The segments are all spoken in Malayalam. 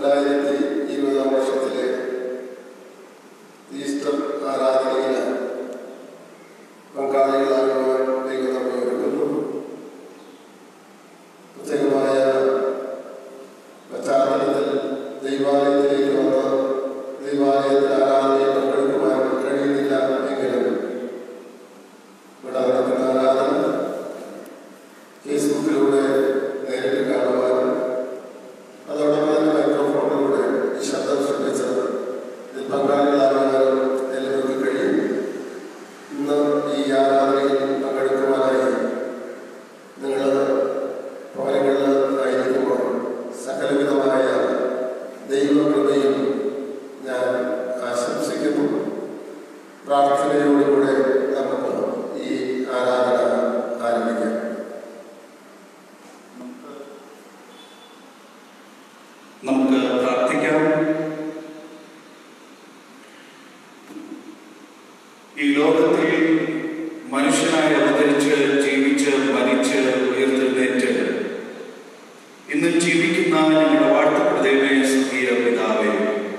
രണ്ടായിരത്തി ഇരുപതാം വർഷത്തിലെ ഈസ്റ്റർ ആരാധനയിൽ പങ്കാളികളാകുവാൻ ദൈവം നമ്മെ ഒരുക്കുന്നു പ്രത്യേകമായ പശ്ചാത്തലത്തിൽ ദൈവാലയത്തിലേക്ക് വന്ന് ദൈവാലയത്തിൽ ആരാധനയിൽ പങ്കെടുക്കുവാൻ കഴിയുന്നില്ല എങ്കിലും ഇവിടെ നടക്കുന്ന ആരാധന ഫേസ്ബുക്കിലൂടെ നേരിട്ട് കാണുവാനും അതോടൊപ്പം തന്നെ മൈക്രോഫോണിലൂടെ ഈ ശബ്ദം ശ്രദ്ധിച്ചത് ഇതിൽ പങ്കാളികളാകാനും എല്ലാവർക്കും കഴിയും ഇന്ന് ഈ ആരാധനയിൽ പങ്കെടുക്കുവാനായി നിങ്ങൾ ഭവനങ്ങളിൽ ആയിരിക്കുമ്പോൾ സകലവിധമായ ദൈവകൃപയും ഞാൻ ആശംസിക്കുന്നു പ്രാർത്ഥനയോടുകൂടെ നമുക്ക് ഈ ആരാധന ആരംഭിക്കാം നമുക്ക് പ്രാർത്ഥിക്കാം ഈ ലോകത്തിൽ മനുഷ്യനായി അവതരിച്ച് ജീവിച്ച് മരിച്ച് ഉയർത്തെഴുന്നേറ്റ് ഇന്ന് ജീവിക്കുന്ന ഞങ്ങളുടെ വാഴ്ത്തപ്പെടുതേമേ സ്ത്രീയ പിതാവേ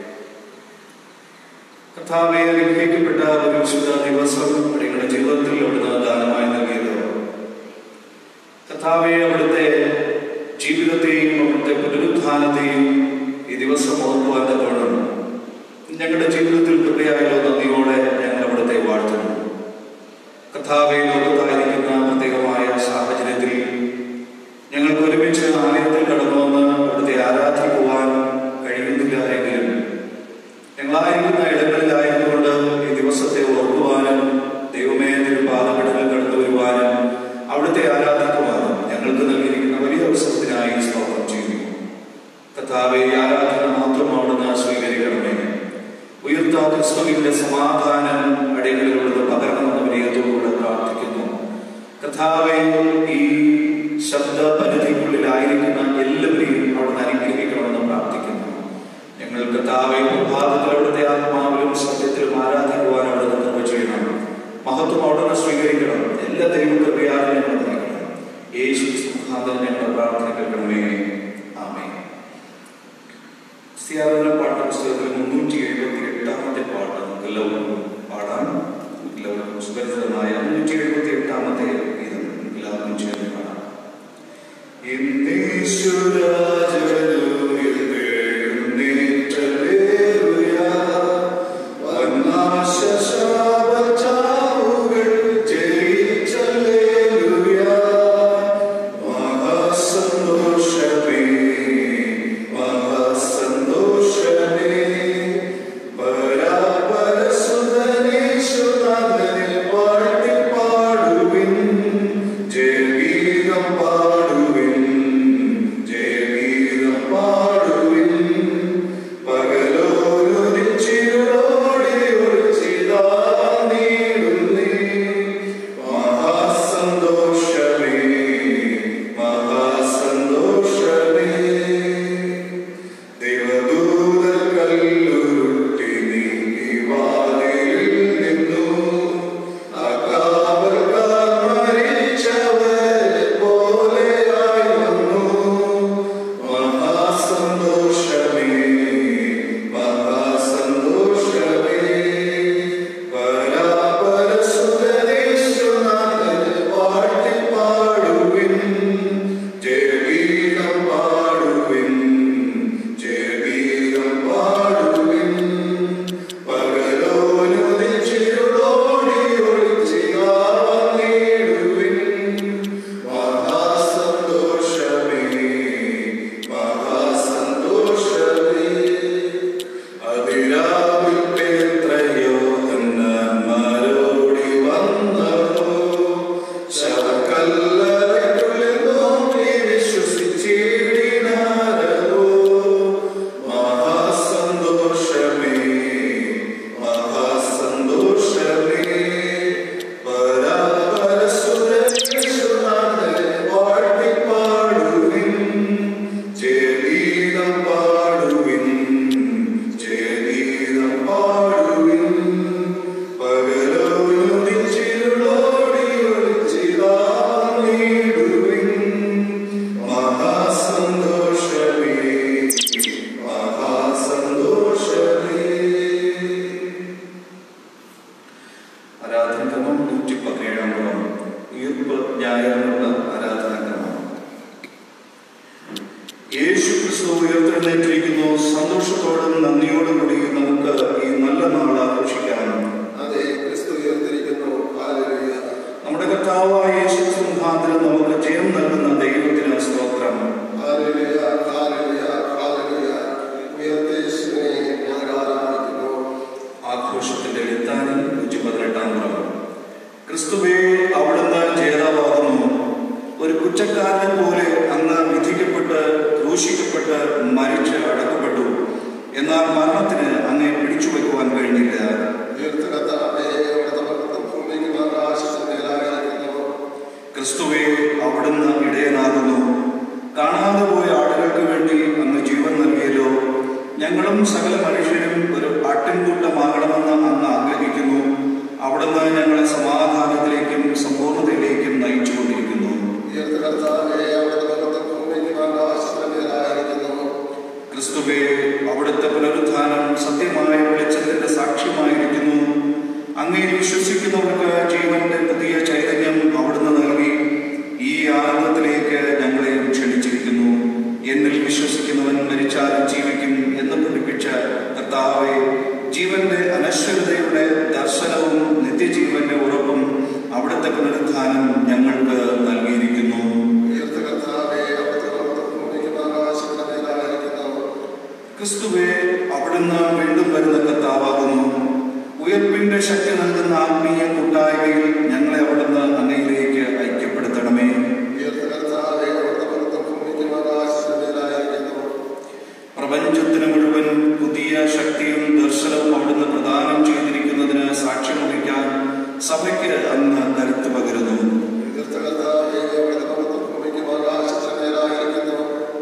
കഥാവെ അനുഗ്രഹിക്കപ്പെട്ട ഒരു വിശുദ്ധ ദിവസം നിങ്ങളുടെ ജീവിതത്തിൽ അവിടുന്ന് ദാനമായി നൽകിയത് കഥാവെ അവിടുത്തെ ജീവിതത്തെയും അവിടുത്തെ പുനരുത്ഥാനത്തെയും ഈ ദിവസം ഓർക്കുവാൻ തക്കവണ്ണം ഞങ്ങളുടെ ജീവിതത്തിൽ കൃപയായല്ലോ നന്ദിയോടെ ഞങ്ങൾ അവിടുത്തെ വാഴ്ത്തുന്നു കഥാവെ ലോകത്തായിരിക്കുന്ന പ്രത്യേകമായ സാഹചര്യത്തിൽ ഞങ്ങൾക്ക് ഒരുമിച്ച് ആലയത്തിൽ കടന്നു വന്ന് അവിടുത്തെ ആരാധിക്കുവാൻ കഴിയുന്നില്ല എങ്കിലും ഞങ്ങളായിരിക്കുന്ന ഇടങ്ങളിലായിരുന്നുകൊണ്ട് ഈ ദിവസത്തെ ഓർക്കുവാനും ദൈവമേ തിരുപാതകടലിൽ കടന്നു വരുവാനും അവിടുത്തെ ആരാധിക്കുവാനും ഞങ്ങൾക്ക് നൽകിയിരിക്കുന്ന വലിയ അവസരത്തിനായി സ്തോത്രം ചെയ്യുന്നു കഥാവെ ഈ ആരാധന മാത്രം അവിടുന്ന് സ്വീകരിക്കണമേ ഉയർത്ത ക്രിസ്തുവിന്റെ സമാധാനം അടികളിലൂടെ പകരണമെന്ന വിനയത്തോടുകൂടെ പ്രാർത്ഥിക്കുന്നു കഥാവെ ഈ ശബ്ദ പരിധിക്കുള്ളിലായിരിക്കുന്ന എല്ലാവരെയും അവിടുന്ന് അനുഗ്രഹിക്കണമെന്ന് പ്രാർത്ഥിക്കുന്നു ഞങ്ങൾ കർത്താവെ പ്രഭാതത്തിൽ അവിടുത്തെ ആത്മാവിലും സത്യത്തിലും ആരാധിക്കുവാൻ അവിടുന്ന് കൃപ ചെയ്യണം മഹത്വം അവിടുന്ന് സ്വീകരിക്കണം എല്ലാ ദൈവകൃപയാലും ഞങ്ങൾ നൽകണം യേശു മുഖാന്തരം ഞങ്ങളുടെ പ്രാർത്ഥന കേൾക്കണമേ ആമേ ക്രിസ്ത്യാനികളുടെ പാഠപുസ്തകത്തിൽ മുന്നൂറ്റി എഴുപത്തി എട്ടാമത്തെ പാട്ട് നമുക്ക് എല്ലാവർക്കും പാടാം നമുക്ക് എല്ലാവർക്കും സുപരിചിതമായ മുന്നൂറ്റി എഴുപത്തി എട്ടാമത്തെ ഗീതം നമുക്ക് എല്ലാവർക്കും ചേർന്ന് പാടാം ജയഗീതം പാടുവിൻ ജയഗീതം പാടുവിൻ പകലോരുചിരോടി ഒളിച്ചിതാ നീടുന്നേ മഹാസന്തോഷമേ മഹാസന്തോഷമേ ദൈവദൂതർ കല്ലുരുട്ടി നീങ്ങി വാതിലിൽ നിന്നു അകാവൽക്കാർ മരിച്ചവരെ പോലെയായി വന്നു മഹാസന്തോഷമേ മഹാസന്തോഷമേ പരാപരസുതനേശ്വനാഥന് പാടിപ്പാടുവിൻ ജയഗീതം പാടുവിൻ ജയഗീതം പാടുവിൻ പകലോനുദിച്ചിരുളോടി ഒളിച്ചിടുവിൻ മഹാസന്തോഷമേ മഹാസന്തോഷമേ അതിരാവിലെ എത്രയോ അന്നന്മാരോടി വന്നോ ശവക്കല്ലറയ്ക്കുള്ളിൽ നോക്കി വിശ്വസിച്ചിടിനാരോ മഹാസന്തോഷമേ മഹാസന്തോഷമേ പരാപരസുരേശ്വരനാഥനെ വാഴ്ത്തിപ്പാടുവിൻ ജയഗീതം പാടുവിൻ ജയഗീതം പാടുവിൻ പകലോനുദിച്ചിരുളോടി ഒളിച്ചിതാ നീടുവിൻ മഹാസന്തോഷമേ മഹാ യേശു ക്രിസ്തു ഉയർത്തെഴുന്നേറ്റിരിക്കുന്നു സന്തോഷത്തോടും നന്ദിയോടും കൂടി നമുക്ക് ഈ നല്ല നാൾ ആഘോഷിക്കാം അതെ ക്രിസ്തു ഉയർത്തിരിക്കുന്നു ഹാലലുയ നമ്മുടെ കർത്താവായ യേശു മുഖാന്തരം നമുക്ക് ജയം നൽകുന്ന ദൈവത്തിന് സ്തോത്രം ഹാലലുയ ഹാലലുയ ഹാലലുയ ഉയർത്തേശുവിനെ ഞങ്ങൾ ആരാധിക്കുന്നു ആഘോഷത്തിന്റെ എത്താനും നൂറ്റി പതിനെട്ടാം പുറം ക്രിസ്തുവേ അവിടുന്ന് ജേതാവാകുന്നു ഒരു കുറ്റക്കാരനെ പോലെ അങ്ങ് വിധിക്കപ്പെട്ട് ക്രൂശിക്കപ്പെട്ട് മരിച്ച് അടക്കപ്പെട്ടു എന്നാൽ മരണത്തിന് അങ്ങെ പിടിച്ചു വെക്കുവാൻ കഴിഞ്ഞില്ല ഉയർത്തകത്താവേ അവിടുത്തെ ഭക്തം ഭൂമിക്ക് ആകാശത്തിന് മേലായിരിക്കുന്നു ക്രിസ്തുവേ അവിടുന്ന് ഇടയനാകുന്നു കാണാതെ പോയ ആളുകൾക്ക് വേണ്ടി അങ്ങ് ജീവൻ നൽകിയല്ലോ ഞങ്ങളും സകല മനുഷ്യരും ഒരു ആട്ടിൻകൂട്ടമാകണമെന്ന് അങ്ങ് ആഗ്രഹിക്കുന്നു അവിടുന്ന് ഞങ്ങളെ സമാധാനത്തിലേക്കും സമ്പൂർണ്ണതയിലേക്കും നയിച്ചുകൊണ്ടിരിക്കുന്നു ഉയർത്തകത്താവേ അവിടുത്തെ ഭക്തം ഭൂമിക്ക് ആകാശത്തിന് മേലായിരിക്കുന്നു ക്രിസ്തുവേ അവിടുത്തെ പുനരുത്ഥാനം സത്യമായ വെളിച്ചത്തിന്റെ സാക്ഷ്യമായിരിക്കുന്നു അങ്ങേ വിശ്വസിക്കുന്നവർക്ക് ജീവന്റെ പുതിയ ചൈതന്യം അവിടുന്ന് നൽകി ഈ ആനന്ദത്തിലേക്ക് ഞങ്ങളെ ക്ഷണിച്ചിരിക്കുന്നു എന്നിൽ വിശ്വസിക്കുന്നവൻ മരിച്ചാലും ജീവിക്കും എന്ന് പഠിപ്പിച്ച കർത്താവെ ജീവന്റെ അനശ്വരതയുടെ ദർശനവും നിത്യജീവന്റെ ഉറപ്പും അവിടുത്തെ പുനരുത്ഥാനം ഞങ്ങൾക്ക് നൽകിയിരിക്കുന്നു ഉയർത്തകത്താവേ അവിടുത്തെ ഭക്തം ഭൂമിക്ക് ആകാശത്തിന് മേലായിരിക്കുന്നു ക്രിസ്തുവെ അവിടുന്ന് വീണ്ടും വരുന്ന കർത്താവാകുന്നു ഉയർപ്പിന്റെ ശക്തി നൽകുന്ന ആത്മീയ കൂട്ടായ്മയിൽ ഞങ്ങളെ അവിടുന്ന് അങ്ങയിലേക്ക് ഐക്യപ്പെടുത്തണമേ ഉയർത്തകർത്താവേ അവിടുത്തെ ഭക്തം ഭൂമിക്ക് ആകാശത്തിന് മേലായിരിക്കുന്നു പ്രപഞ്ചത്തിന് മുഴുവൻ പുതിയ ശക്തിയും ദർശനവും അവിടുന്ന് പ്രദാനം ചെയ്തിരിക്കുന്നതിന് സാക്ഷ്യം വഹിക്കാൻ സഭയ്ക്ക് അങ്ങ് കരുത്ത് പകരുന്നു ഉയർത്തകർത്താവേ അവിടുത്തെ ഭക്തം ഭൂമിക്ക് ആകാശത്തിന് മേലായിരിക്കുന്നു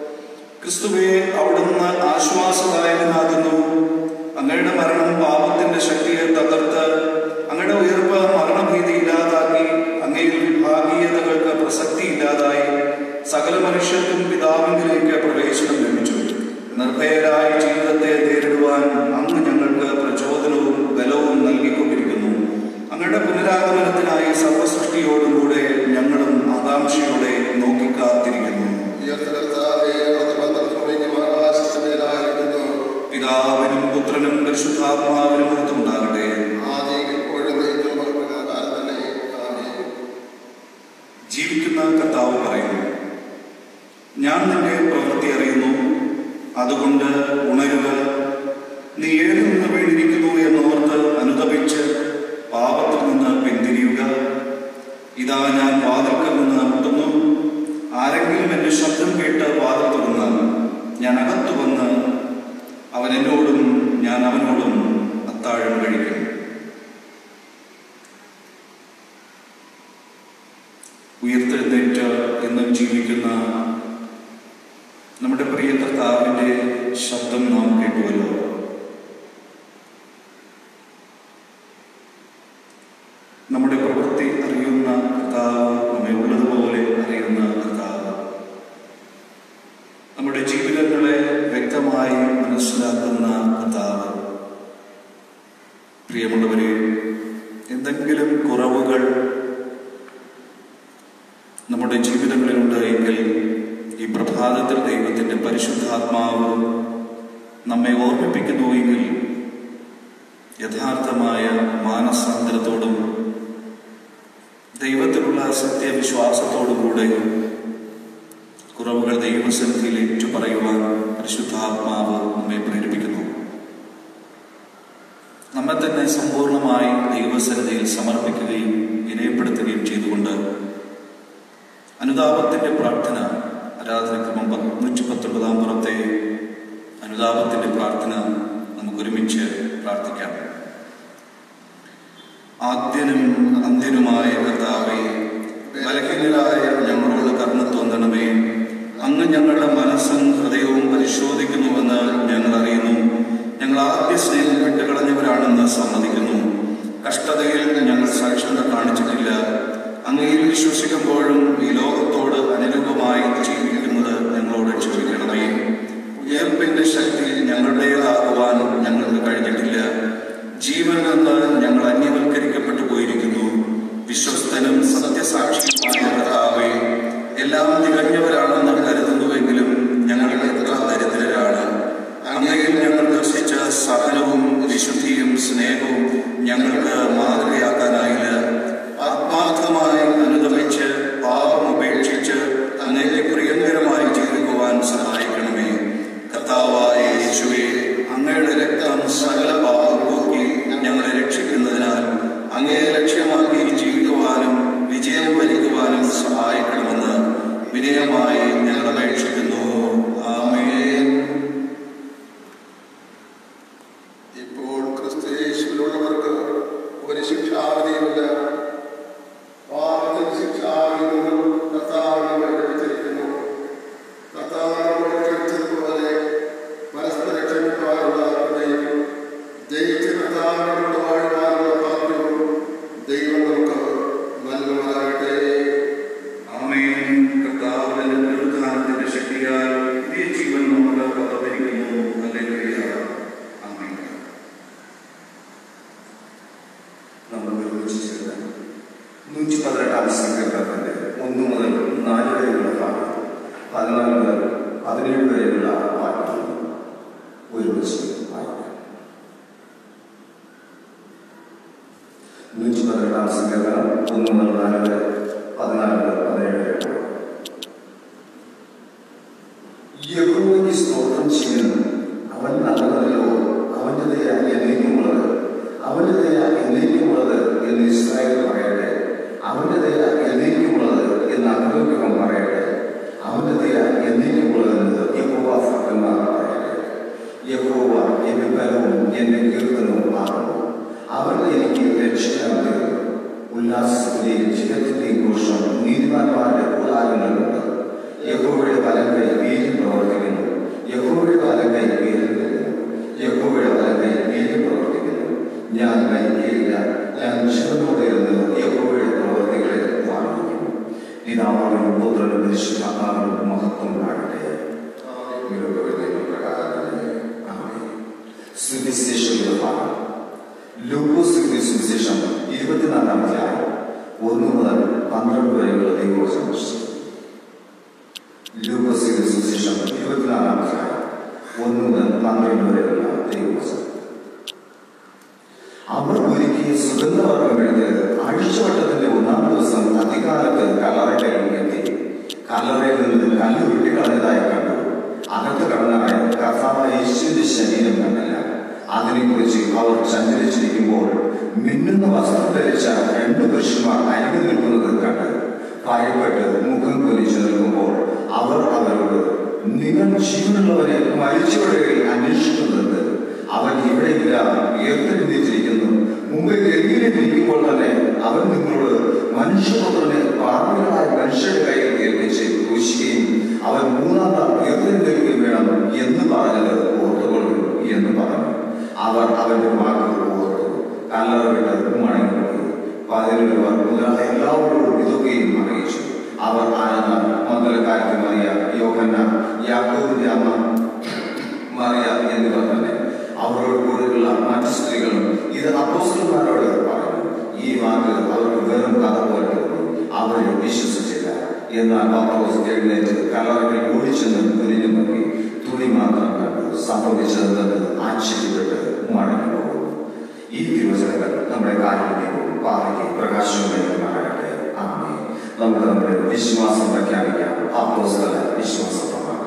ക്രിസ്തുവെ അവിടുന്ന് ആശ്വാസദായകനാകുന്നു അങ്ങയുടെ മരണം പാപത്തിന്റെ ശക്തിയെ തകർത്ത് അങ്ങയുടെ ഉയർപ്പ് മരണഭീതി ഇല്ലാതാക്കി അങ്ങയിൽ വിഭാഗീയതകൾക്ക് പ്രസക്തി ഇല്ലാതായി സകല മനുഷ്യർക്കും പിതാവിലേക്ക് പ്രവേശനം ലഭിച്ചു നിർഭയരായ ജീവിതത്തെ നേരിടുവാൻ അങ്ങ് ഞങ്ങൾക്ക് പ്രചോദനവും ബലവും നൽകിക്കൊണ്ടിരിക്കുന്നു അങ്ങയുടെ പുനരാഗമനത്തിനായി സർവസൃഷ്ടിയോടും കൂടെ ഞങ്ങളും ആകാംക്ഷയോടെ നോക്കിക്കാത്തിരിക്കുന്നു ഉയർത്തകർത്താവേ അവിടുത്തെ ഭക്തം ഭൂമിക്ക് ആകാശത്തിന് മേലായിരിക്കുന്നു പിതാവിനും പുത്രനും പരിശുദ്ധാത്മാവിനും ഉണ്ടാകട്ടെ ആദിയിൽ ഇപ്പോഴും ദൈവം പ്രകാരം തന്നെ ആമേൻ ജീവിക്കുന്ന കർത്താവ് പറയുന്നു ഞാൻ നിന്റെ പ്രവൃത്തി അറിയുന്നു അതുകൊണ്ട് ഉണരുക നീ ഏതിൽ നിന്ന് വീണിരിക്കുന്നു എന്നോർത്ത് അനുതപിച്ച് പാപത്തിൽ നിന്ന് പിന്തിരിയുക ഇതാ ഞാൻ വാതിൽക്കൽ നിന്ന് മുട്ടുന്നു ആരെങ്കിലും എന്റെ ശബ്ദം കേട്ട് വാതിൽ തുറന്നാൽ ഞാൻ അകത്തു വന്ന് അവൻ എന്നോടും ഞാൻ അവനോടും അത്താഴം കഴിക്കും ഉയർത്തെഴുന്നേറ്റ് എന്നും ജീവിക്കുന്ന നമ്മുടെ പ്രിയ കർത്താവിൻ്റെ ശബ്ദം നാം കേട്ടുവല്ലോ നമ്മുടെ പ്രവൃത്തി അറിയുന്ന കർത്താവ് നമ്മെ ഉള്ളതുപോലെ അറിയുന്ന കർത്താവ് നമ്മുടെ ജീവിതങ്ങളെ വ്യക്തമായി മനസ്സിലാക്കുന്ന കർത്താവ് പ്രിയമുള്ളവരെ എന്തെങ്കിലും കുറവുകൾ നമ്മുടെ ജീവിതങ്ങളിലുണ്ട് എങ്കിൽ ഈ പ്രഭാതത്തിൽ ദൈവത്തിൻ്റെ പരിശുദ്ധാത്മാവ് നമ്മെ ഓർമ്മിപ്പിക്കുന്നു എങ്കിൽ യഥാർത്ഥമായ മാനസാന്തരത്തോടും ദൈവത്തിലുള്ള സത്യവിശ്വാസത്തോടുകൂടെ കുറവുകൾ ദൈവസന്നിധിയിൽ ഏറ്റുപറയുവാൻ പരിശുദ്ധാത്മാവ് നമ്മെ പ്രേരിപ്പിക്കുന്നു നമ്മെ തന്നെ സമ്പൂർണമായി ദൈവസന്നിധിയിൽ സമർപ്പിക്കുകയും വിനയപ്പെടുത്തുകയും ചെയ്തുകൊണ്ട് അനുതാപത്തിന്റെ പ്രാർത്ഥന ആരാധനക്രമം നൂറ്റി പത്തൊൻപതാം പുറത്തെ അനുതാപത്തിന്റെ പ്രാർത്ഥന നമുക്ക് ഒരുമിച്ച് പ്രാർത്ഥിക്കാം ആദ്യനും അന്ത്യനുമായ കർത്താവെ ബലഹീനരായ ഞങ്ങളോട് കർമ്മ തോന്നണമേ അങ്ങ് ഞങ്ങളുടെ മനസ്സും ഹൃദയവും പരിശോധിക്കുന്നുവെന്ന് ഞങ്ങൾ അറിയുന്നു ഞങ്ങൾ ആദ്യ സ്നേഹം വിട്ടുകളഞ്ഞവരാണെന്ന് സമ്മതിക്കുന്നു കഷ്ടതയിൽ ഞങ്ങൾ സാക്ഷരത കാണിച്ചിട്ടില്ല അങ്ങയിൽ വിശ്വസിക്കുമ്പോഴും ഈ ലോകത്തോട് അനുരൂപമായി ജീവിക്കുന്നത് ഞങ്ങളോട് ക്ഷമിക്കണമേ ഉയർപ്പിന്റെ ശക്തി ഞങ്ങളുടേതാകുവാൻ ഞങ്ങൾക്ക് കഴിഞ്ഞിട്ടില്ല ജീവൻ നിന്ന് ഞങ്ങൾ അന്യവൽക്കരിക്കപ്പെട്ടു പോയിരിക്കുന്നു വിശ്വസ്തനും സത്യസാക്ഷിയുമായ കർത്താവേ എല്ലാം തികഞ്ഞവരാണെന്ന് കരുതുന്നുവെങ്കിലും ഞങ്ങളുടെ പതിനേഴ് വരെയുള്ള വാക്യങ്ങൾ ഒരുമിച്ച് വായിക്കാം നൂറ്റി പതിനെട്ടാം സങ്കീർത്തനം ഒന്ന് മുതൽ നാല് വരെ പതിനാല് മുതൽ പതിനേഴ് വരെ യഹോവയ്ക്ക് സ്തോത്രം ചെയ്യുന്നു അവൻ നല്ലതല്ലോ അവന്റെ ദയ എന്നേക്കുമുള്ളത് അവന്റെ ദയ എന്നേക്കുമുള്ളത് എന്ന് ഇസ്രായേൽ പറയട്ടെ അവന്റെ ദയ എന്നേക്കുമുള്ളത് എന്ന് അഗ്രഹം പറയട്ടെ അവന്റെ ദയ എന്നേക്കുമുള്ളതെന്ന് യഹോവ ഭക്തന്മാർ പറയട്ടെ യഹോവ എന്റെ ബലവും എന്റെ കീർത്തനവും ആകുന്നു അവൻ എനിക്ക് രക്ഷിക്കാൻ തരുന്നു ഉല്ലാസത്തിന്റെയും ജയത്തിന്റെയും ഘോഷം നീതിമാന്മാരുടെ കൂടാരങ്ങളുണ്ട് യഹോവയുടെ വലം കൈ വീര്യം പ്രവർത്തിക്കുന്നു യഹോവയുടെ വലം കൈ വീര്യം തരുന്നു യഹോവയുടെ വലം കൈ വീര്യം പ്രവർത്തിക്കുന്നു ഞാൻ മരിക്കുകയില്ല ഞാൻ ജീവനോടെ ഇരുന്ന് യഹോവയുടെ പ്രവർത്തികളെ വാങ്ങിക്കുന്നു പിതാവിനും പുത്രനും പരിശുദ്ധാത്മാവിനും മഹത്വം കാണട്ടെ സുവിശേഷങ്ങളുടെ ഭാഗം ലൂക്കോസ് സുവിശേഷം ഇരുപത്തിനാലാം അധ്യായം ഒന്ന് മുതൽ പന്ത്രണ്ട് വരെയുള്ള ദൈവവചനം ലൂക്കോസ് സുവിശേഷം ഇരുപത്തിനാലാം അധ്യായം ഒന്ന് മുതൽ പന്ത്രണ്ട് വരെയുള്ള ദൈവവചനം അവർ ഒരുക്കിയ സുഗന്ധവർഗം എടുത്ത് ആഴ്ചവട്ടത്തിന്റെ ഒന്നാം ദിവസം അധികാലത്ത് കല്ലറയ്ക്കൽ എത്തി കല്ലറയിൽ നിന്ന് കല്ല് വെട്ടിക്കളഞ്ഞതായി കണ്ടു അകത്ത് കടന്നായ കർത്താവായ യേശുവിന്റെ ശരീരം കണ്ടില്ല അതിനെക്കുറിച്ച് അവർ സഞ്ചരിച്ചിരിക്കുമ്പോൾ മിന്നുന്ന വസ്ത്രം ധരിച്ച രണ്ട് പുരുഷന്മാർ അരികെ നിൽക്കുന്നത് കണ്ട് ഭയപ്പെട്ട് മുഖം കുനിച്ചു നിൽക്കുമ്പോൾ അവർ അവരോട് നിങ്ങൾ ജീവനുള്ളവരെ മരിച്ചവരുടെ അന്വേഷിക്കുന്നുണ്ട് അവൻ ഇവിടെയില്ല ഉയർത്തെഴുന്നേറ്റിരിക്കുന്നു മുമ്പ് ഗലീലിരിക്കുമ്പോൾ തന്നെ അവൻ നിങ്ങളോട് മനുഷ്യപുത്രനെ പാർവികളായ മനുഷ്യരുടെ കയ്യിൽ ഏൽപ്പിച്ച് ക്രൂശിക്കുകയും അവൻ മൂന്നാം നാൾ ഉയർത്തെഴുന്നേൽക്കുകയും വേണം എന്ന് പറഞ്ഞത് ഓർത്തുകൊള്ളു എന്ന് പറഞ്ഞു അവർ അവന്റെ വാക്ക് ഓർത്തു കല്ലറ വിട്ട് മടങ്ങിപ്പോയി പതിനൊരുവർ മുതലായ എല്ലാവരോടും ഇതൊക്കെയും അറിയിച്ചു അവർ ആനന്ദ മന്ദലക്കാരത്തി മറിയ യോഹന്ന യാക്കോബിന്റെ അമ്മ മറിയ എന്നിവർ തന്നെ അവരോട് കൂടെയുള്ള മറ്റു സ്ത്രീകളും ഇത് അപ്പോസ്റ്റന്മാരോട് പറഞ്ഞു ഈ വാക്ക് അവർക്ക് വെറും കഥ പോലെ തോന്നി അവരെ വിശ്വസിച്ചില്ല എന്നാൽ പത്രോസ് എഴുന്നേറ്റ് കലറകൾ ഓടിച്ചെന്ന് കുനിഞ്ഞു നോക്കി തുണി മാത്രം കണ്ടു സംഭവിച്ചതെന്ന് ആശ്ചര്യപ്പെട്ട് മടങ്ങി പോകുന്നു ഈ തിരുവചനങ്ങൾ നമ്മുടെ കാലിന്റെയും പാറയ്ക്ക് പ്രകാശവുമായി മാറട്ടെ ആമേ നമുക്ക് നമ്മുടെ വിശ്വാസം പ്രഖ്യാപിക്കാം അപ്പോസ്തല വിശ്വാസ പ്രമാണം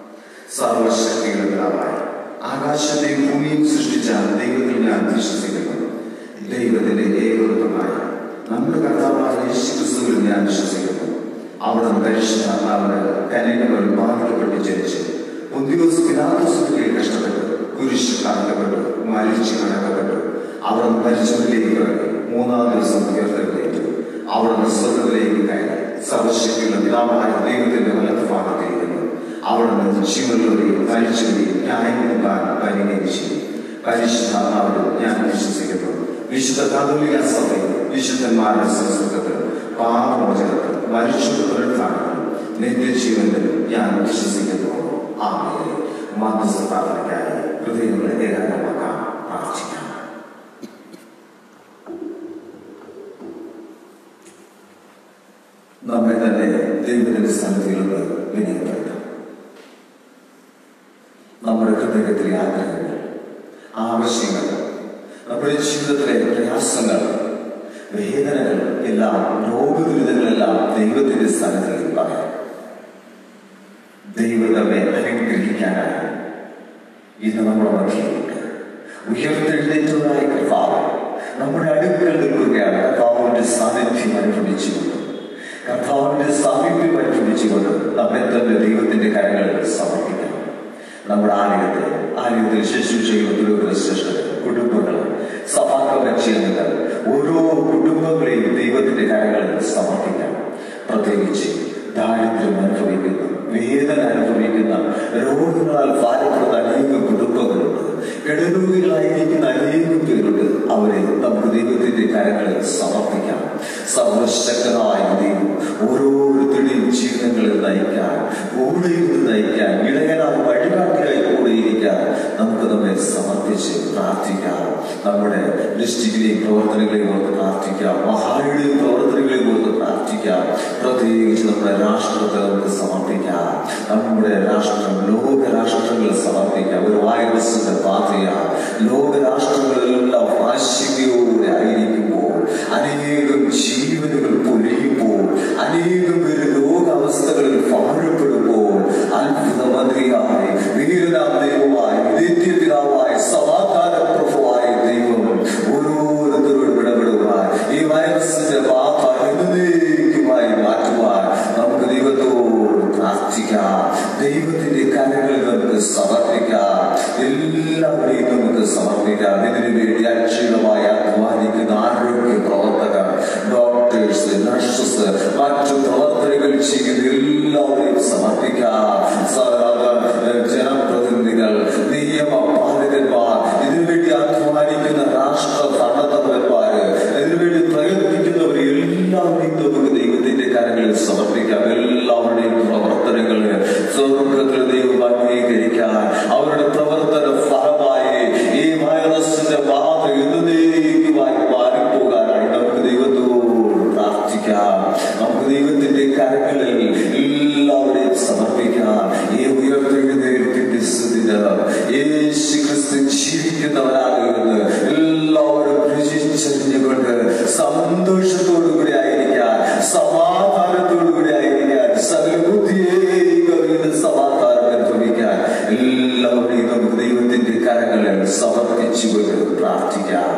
സർവശക്തികളുള്ളതായ ആകാശത്തെയും ഭൂമിയും സൃഷ്ടിച്ച ദൈവത്തിൽ ഞാൻ വിശ്വസിക്കുന്നു ദൈവത്തിന്റെ ഏകൃതമായ നമ്മുടെ കർത്താവായ യേശു ക്രിസ്തുവിൽ ഞാൻ വിശ്വസിക്കുന്നു അവിടെ പരിശുദ്ധാത്മാവിന് കനികകൾ ബാധിക്കപ്പെട്ട് ജനിച്ച് പൊന്തിയോസ് പിതാദോസിന്റെ കഷ്ടപ്പെട്ടു കുരിശ് കടക്കപ്പെട്ടു മരിച്ചു കടക്കപ്പെട്ടു അവിടെ മരിച്ചവരിലേക്ക് ഇറങ്ങി മൂന്നാം ദിവസം ഉയർത്തെഴുന്നേറ്റു അവിടുന്ന് സ്വർഗത്തിലേക്ക് കയറി സർവശക്തിയുള്ള പിതാവായ ദൈവത്തിന്റെ വലത്ത് ഭാഗത്തിരിക്കുന്നു അവിടുന്ന് ജീവനുള്ളവരെയും മരിച്ചവരെയും ന്യായമെടുക്കാൻ വരികയും ചെയ്യും പരിശുദ്ധാത്മാവിൽ ഞാൻ വിശ്വസിക്കുന്നു വിശുദ്ധ കാതോലിക സഭയിൽ വിശുദ്ധന്മാരുടെ സംസ്കൃതത്തിൽ പാപമോചനത്തിൽ മരിച്ചത് പുനരുദ്ധാരണം നിത്യജീവനിൽ ഞാൻ വിശ്വസിക്കുന്നു ആമേ മധ്യസ്ഥ പ്രാർത്ഥനയ്ക്കായി ഹൃദയങ്ങളെ ഏകാഗ്രമാക്കാൻ പ്രാർത്ഥിക്കാം നമ്മെ തന്നെ ദൈവത്തിന്റെ സന്നിധിയിലുള്ള വിനയപ്പെടുത്താം നമ്മുടെ ഹൃദയത്തിലെ ആഗ്രഹങ്ങൾ ആവശ്യങ്ങൾ നമ്മുടെ ജീവിതത്തിലെ പ്രയാസങ്ങൾ വേദനകൾ എല്ലാം രോഗദുരിതങ്ങളെല്ലാം ദൈവത്തിന്റെ സന്നിധിയിൽ പറയാം ദൈവം നമ്മെ അനുഗ്രഹിക്കാനായി ഇന്ന് നമ്മുടെ മധ്യമുണ്ട് ഉയർത്തെഴുന്നേറ്റതായ കർത്താവ് നമ്മുടെ അടുക്കൽ നിൽക്കുകയാണ് കർത്താവിന്റെ സാന്നിധ്യം അനുഭവിച്ചുകൊണ്ട് കർത്താവിന്റെ സാമീപ്യം അനുഭവിച്ചുകൊണ്ട് നമ്മെ തന്നെ ദൈവത്തിന്റെ കരങ്ങളിൽ സമർപ്പിക്കണം നമ്മുടെ ആലയത്തിൽ ആലയത്തിൽ ശുശ്രൂഷകളും പുരോഗതി ശ്രേഷ്ഠത കുടുംബങ്ങൾ സഭാകവചനങ്ങൾ ഓരോ കുടുംബങ്ങളെയും ദൈവത്തിന്റെ കരങ്ങളിൽ സമർപ്പിക്കണം പ്രത്യേകിച്ച് ദാരിദ്ര്യം അനുഭവിക്കുന്ന വേദന അനുഭവിക്കുന്ന രോഗങ്ങളാൽ ഭാരപ്പെടുന്ന അനേകം കുടുംബങ്ങളുണ്ട് കിടരോഗികളായിരിക്കുന്ന അനേകം പേരുണ്ട് അവരെ നമുക്ക് ദൈവത്തിന്റെ കരങ്ങളിൽ സമർപ്പിക്കാം സർവശക്തനായ ദൈവം ഓരോരുത്തരുടെയും ജീവിതങ്ങളിൽ നയിക്കാൻ കൂടെ ഇരുന്ന് നയിക്കാൻ ഇടയനായി വഴികാട്ടിയായി കൂടെ ഇരിക്കാൻ പ്രവർത്തിക്കാൻ നമുക്ക് നമ്മെ സമർപ്പിച്ച് പ്രാർത്ഥിക്കാം നമ്മുടെ ഡിസ്ട്രിക്റ്റിലെയും പ്രവർത്തനങ്ങളെയും ഓർത്ത് പ്രാർത്ഥിക്കാം മഹായുടെയും പ്രവർത്തനങ്ങളെയും ഓർത്ത് പ്രാർത്ഥിക്കാം പ്രത്യേകിച്ച് നമ്മുടെ രാഷ്ട്രത്തെ നമുക്ക് സമർപ്പിക്കാം നമ്മുടെ രാഷ്ട്രം ലോക രാഷ്ട്രങ്ങളെ സമർപ്പിക്കാം ഒരു വൈറസിന്റെ ബാധയാണ് ലോക രാഷ്ട്രങ്ങളെല്ലാം ആശങ്കയോടെ ആയിരിക്കുമ്പോൾ അനേകം ജീവനുകൾ പൊലിയുമ്പോൾ അനേകം പേര് രോഗാവസ്ഥകളിൽ ഭാരപ്പെടുമ്പോൾ അത്ഭുത മന്ത്രിയായി വീരനാം ദൈവമായി നിത്യപിതാവായി സമാധാന പ്രഭുവായ ദൈവം ഓരോരുത്തരോടും ഇടപെടുവാൻ ഈ വൈറസിന്റെ ബാധ എന്നേക്കുമായി മാറ്റുവാൻ നമുക്ക് ദൈവത്തോട് പ്രാർത്ഥിക്കാം ദൈവത്തിന്റെ കരങ്ങളിൽ നമുക്ക് സമർപ്പിക്കാം എല്ലാവരെയും നമുക്ക് സമർപ്പിക്കാം ഇതിനു വേണ്ടി അക്ഷീണമായി അധ്വാനിക്കുന്ന ആരോഗ്യ പ്രവർത്തകർ ഡോക്ടേഴ്സ് നഴ്സസ് മറ്റു പ്രവർത്തനങ്ങൾ ചെയ്യുന്ന എല്ലാവരെയും സമർപ്പിക്കാം സാധാരണ ജനപ്രതിനിധികൾ നിയമപാലകന്മാർ ഇതിനുവേണ്ടി അധ്വാനിക്കുന്ന രാഷ്ട്ര ഭരണതന്ത്രന്മാര് ഇതിനുവേണ്ടി പ്രയത്നിക്കുന്നവർ എല്ലാവരെയും നമുക്ക് ദൈവത്തിന്റെ കരങ്ങളിൽ സമർപ്പിക്കാം എല്ലാവരുടെയും പ്രവർത്തനങ്ങള് സ്വർഗത്തിൽ ദൈവം അംഗീകരിക്കാൻ അവരുടെ പ്രവർത്തന ഫലമായി ഈ വൈറസിന്റെ ബാധ എന്നേക്കുമായി മാറിപ്പോകാനായി നമുക്ക് ദൈവത്തോട് പ്രാർത്ഥിക്കാം നമുക്ക് ദൈവത്തിന്റെ കരങ്ങളിൽ എല്ലാവരെയും സമർപ്പിക്കാം ഈ ഉയർത്തെഴുന്നേൽപ്പിന്റെ സ്ഥിതിന് യേശു ക്രിസ്തു ജീവിക്കുന്നവരാകുന്നത് എല്ലാവരും രുചിച്ചറിഞ്ഞുകൊണ്ട് സന്തോഷത്തോടുകൂടി ആയിരിക്കാൻ സമാധാനത്തോടുകൂടി ആയിരിക്കാൻ സകല ബുദ്ധിയേയും കവിയുന്ന സമാധാനം അനുഭവിക്കാൻ എല്ലാവരെയും നമുക്ക് ദൈവത്തിന്റെ കരങ്ങളിൽ സമർപ്പിച്ചുകൊണ്ട് പ്രാർത്ഥിക്കാം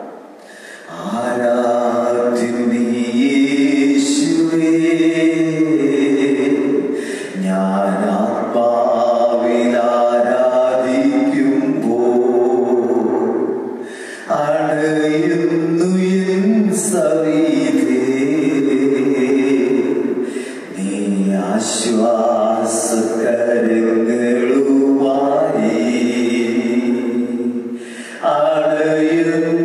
ആരാധ്യൻ നീ യേശുവേ ഞാൻ ആത്മാവിൽ ആരാധിക്കുമ്പോൾ അണയുന്നു എൻ സവിധേ നീ ആശ്വാസകരങ്ങളുമായി അണയുന്നു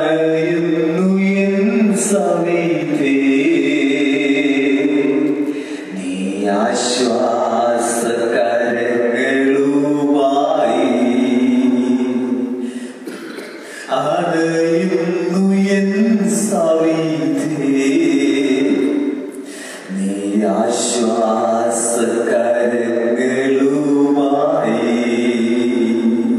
അണയുന്നു എൻ സവിധേ നീ ആശ്വാസകരങ്ങളുമായി അണയുന്നു എൻ സവിധേ നീ ആശ്വാസകരങ്ങളുമായി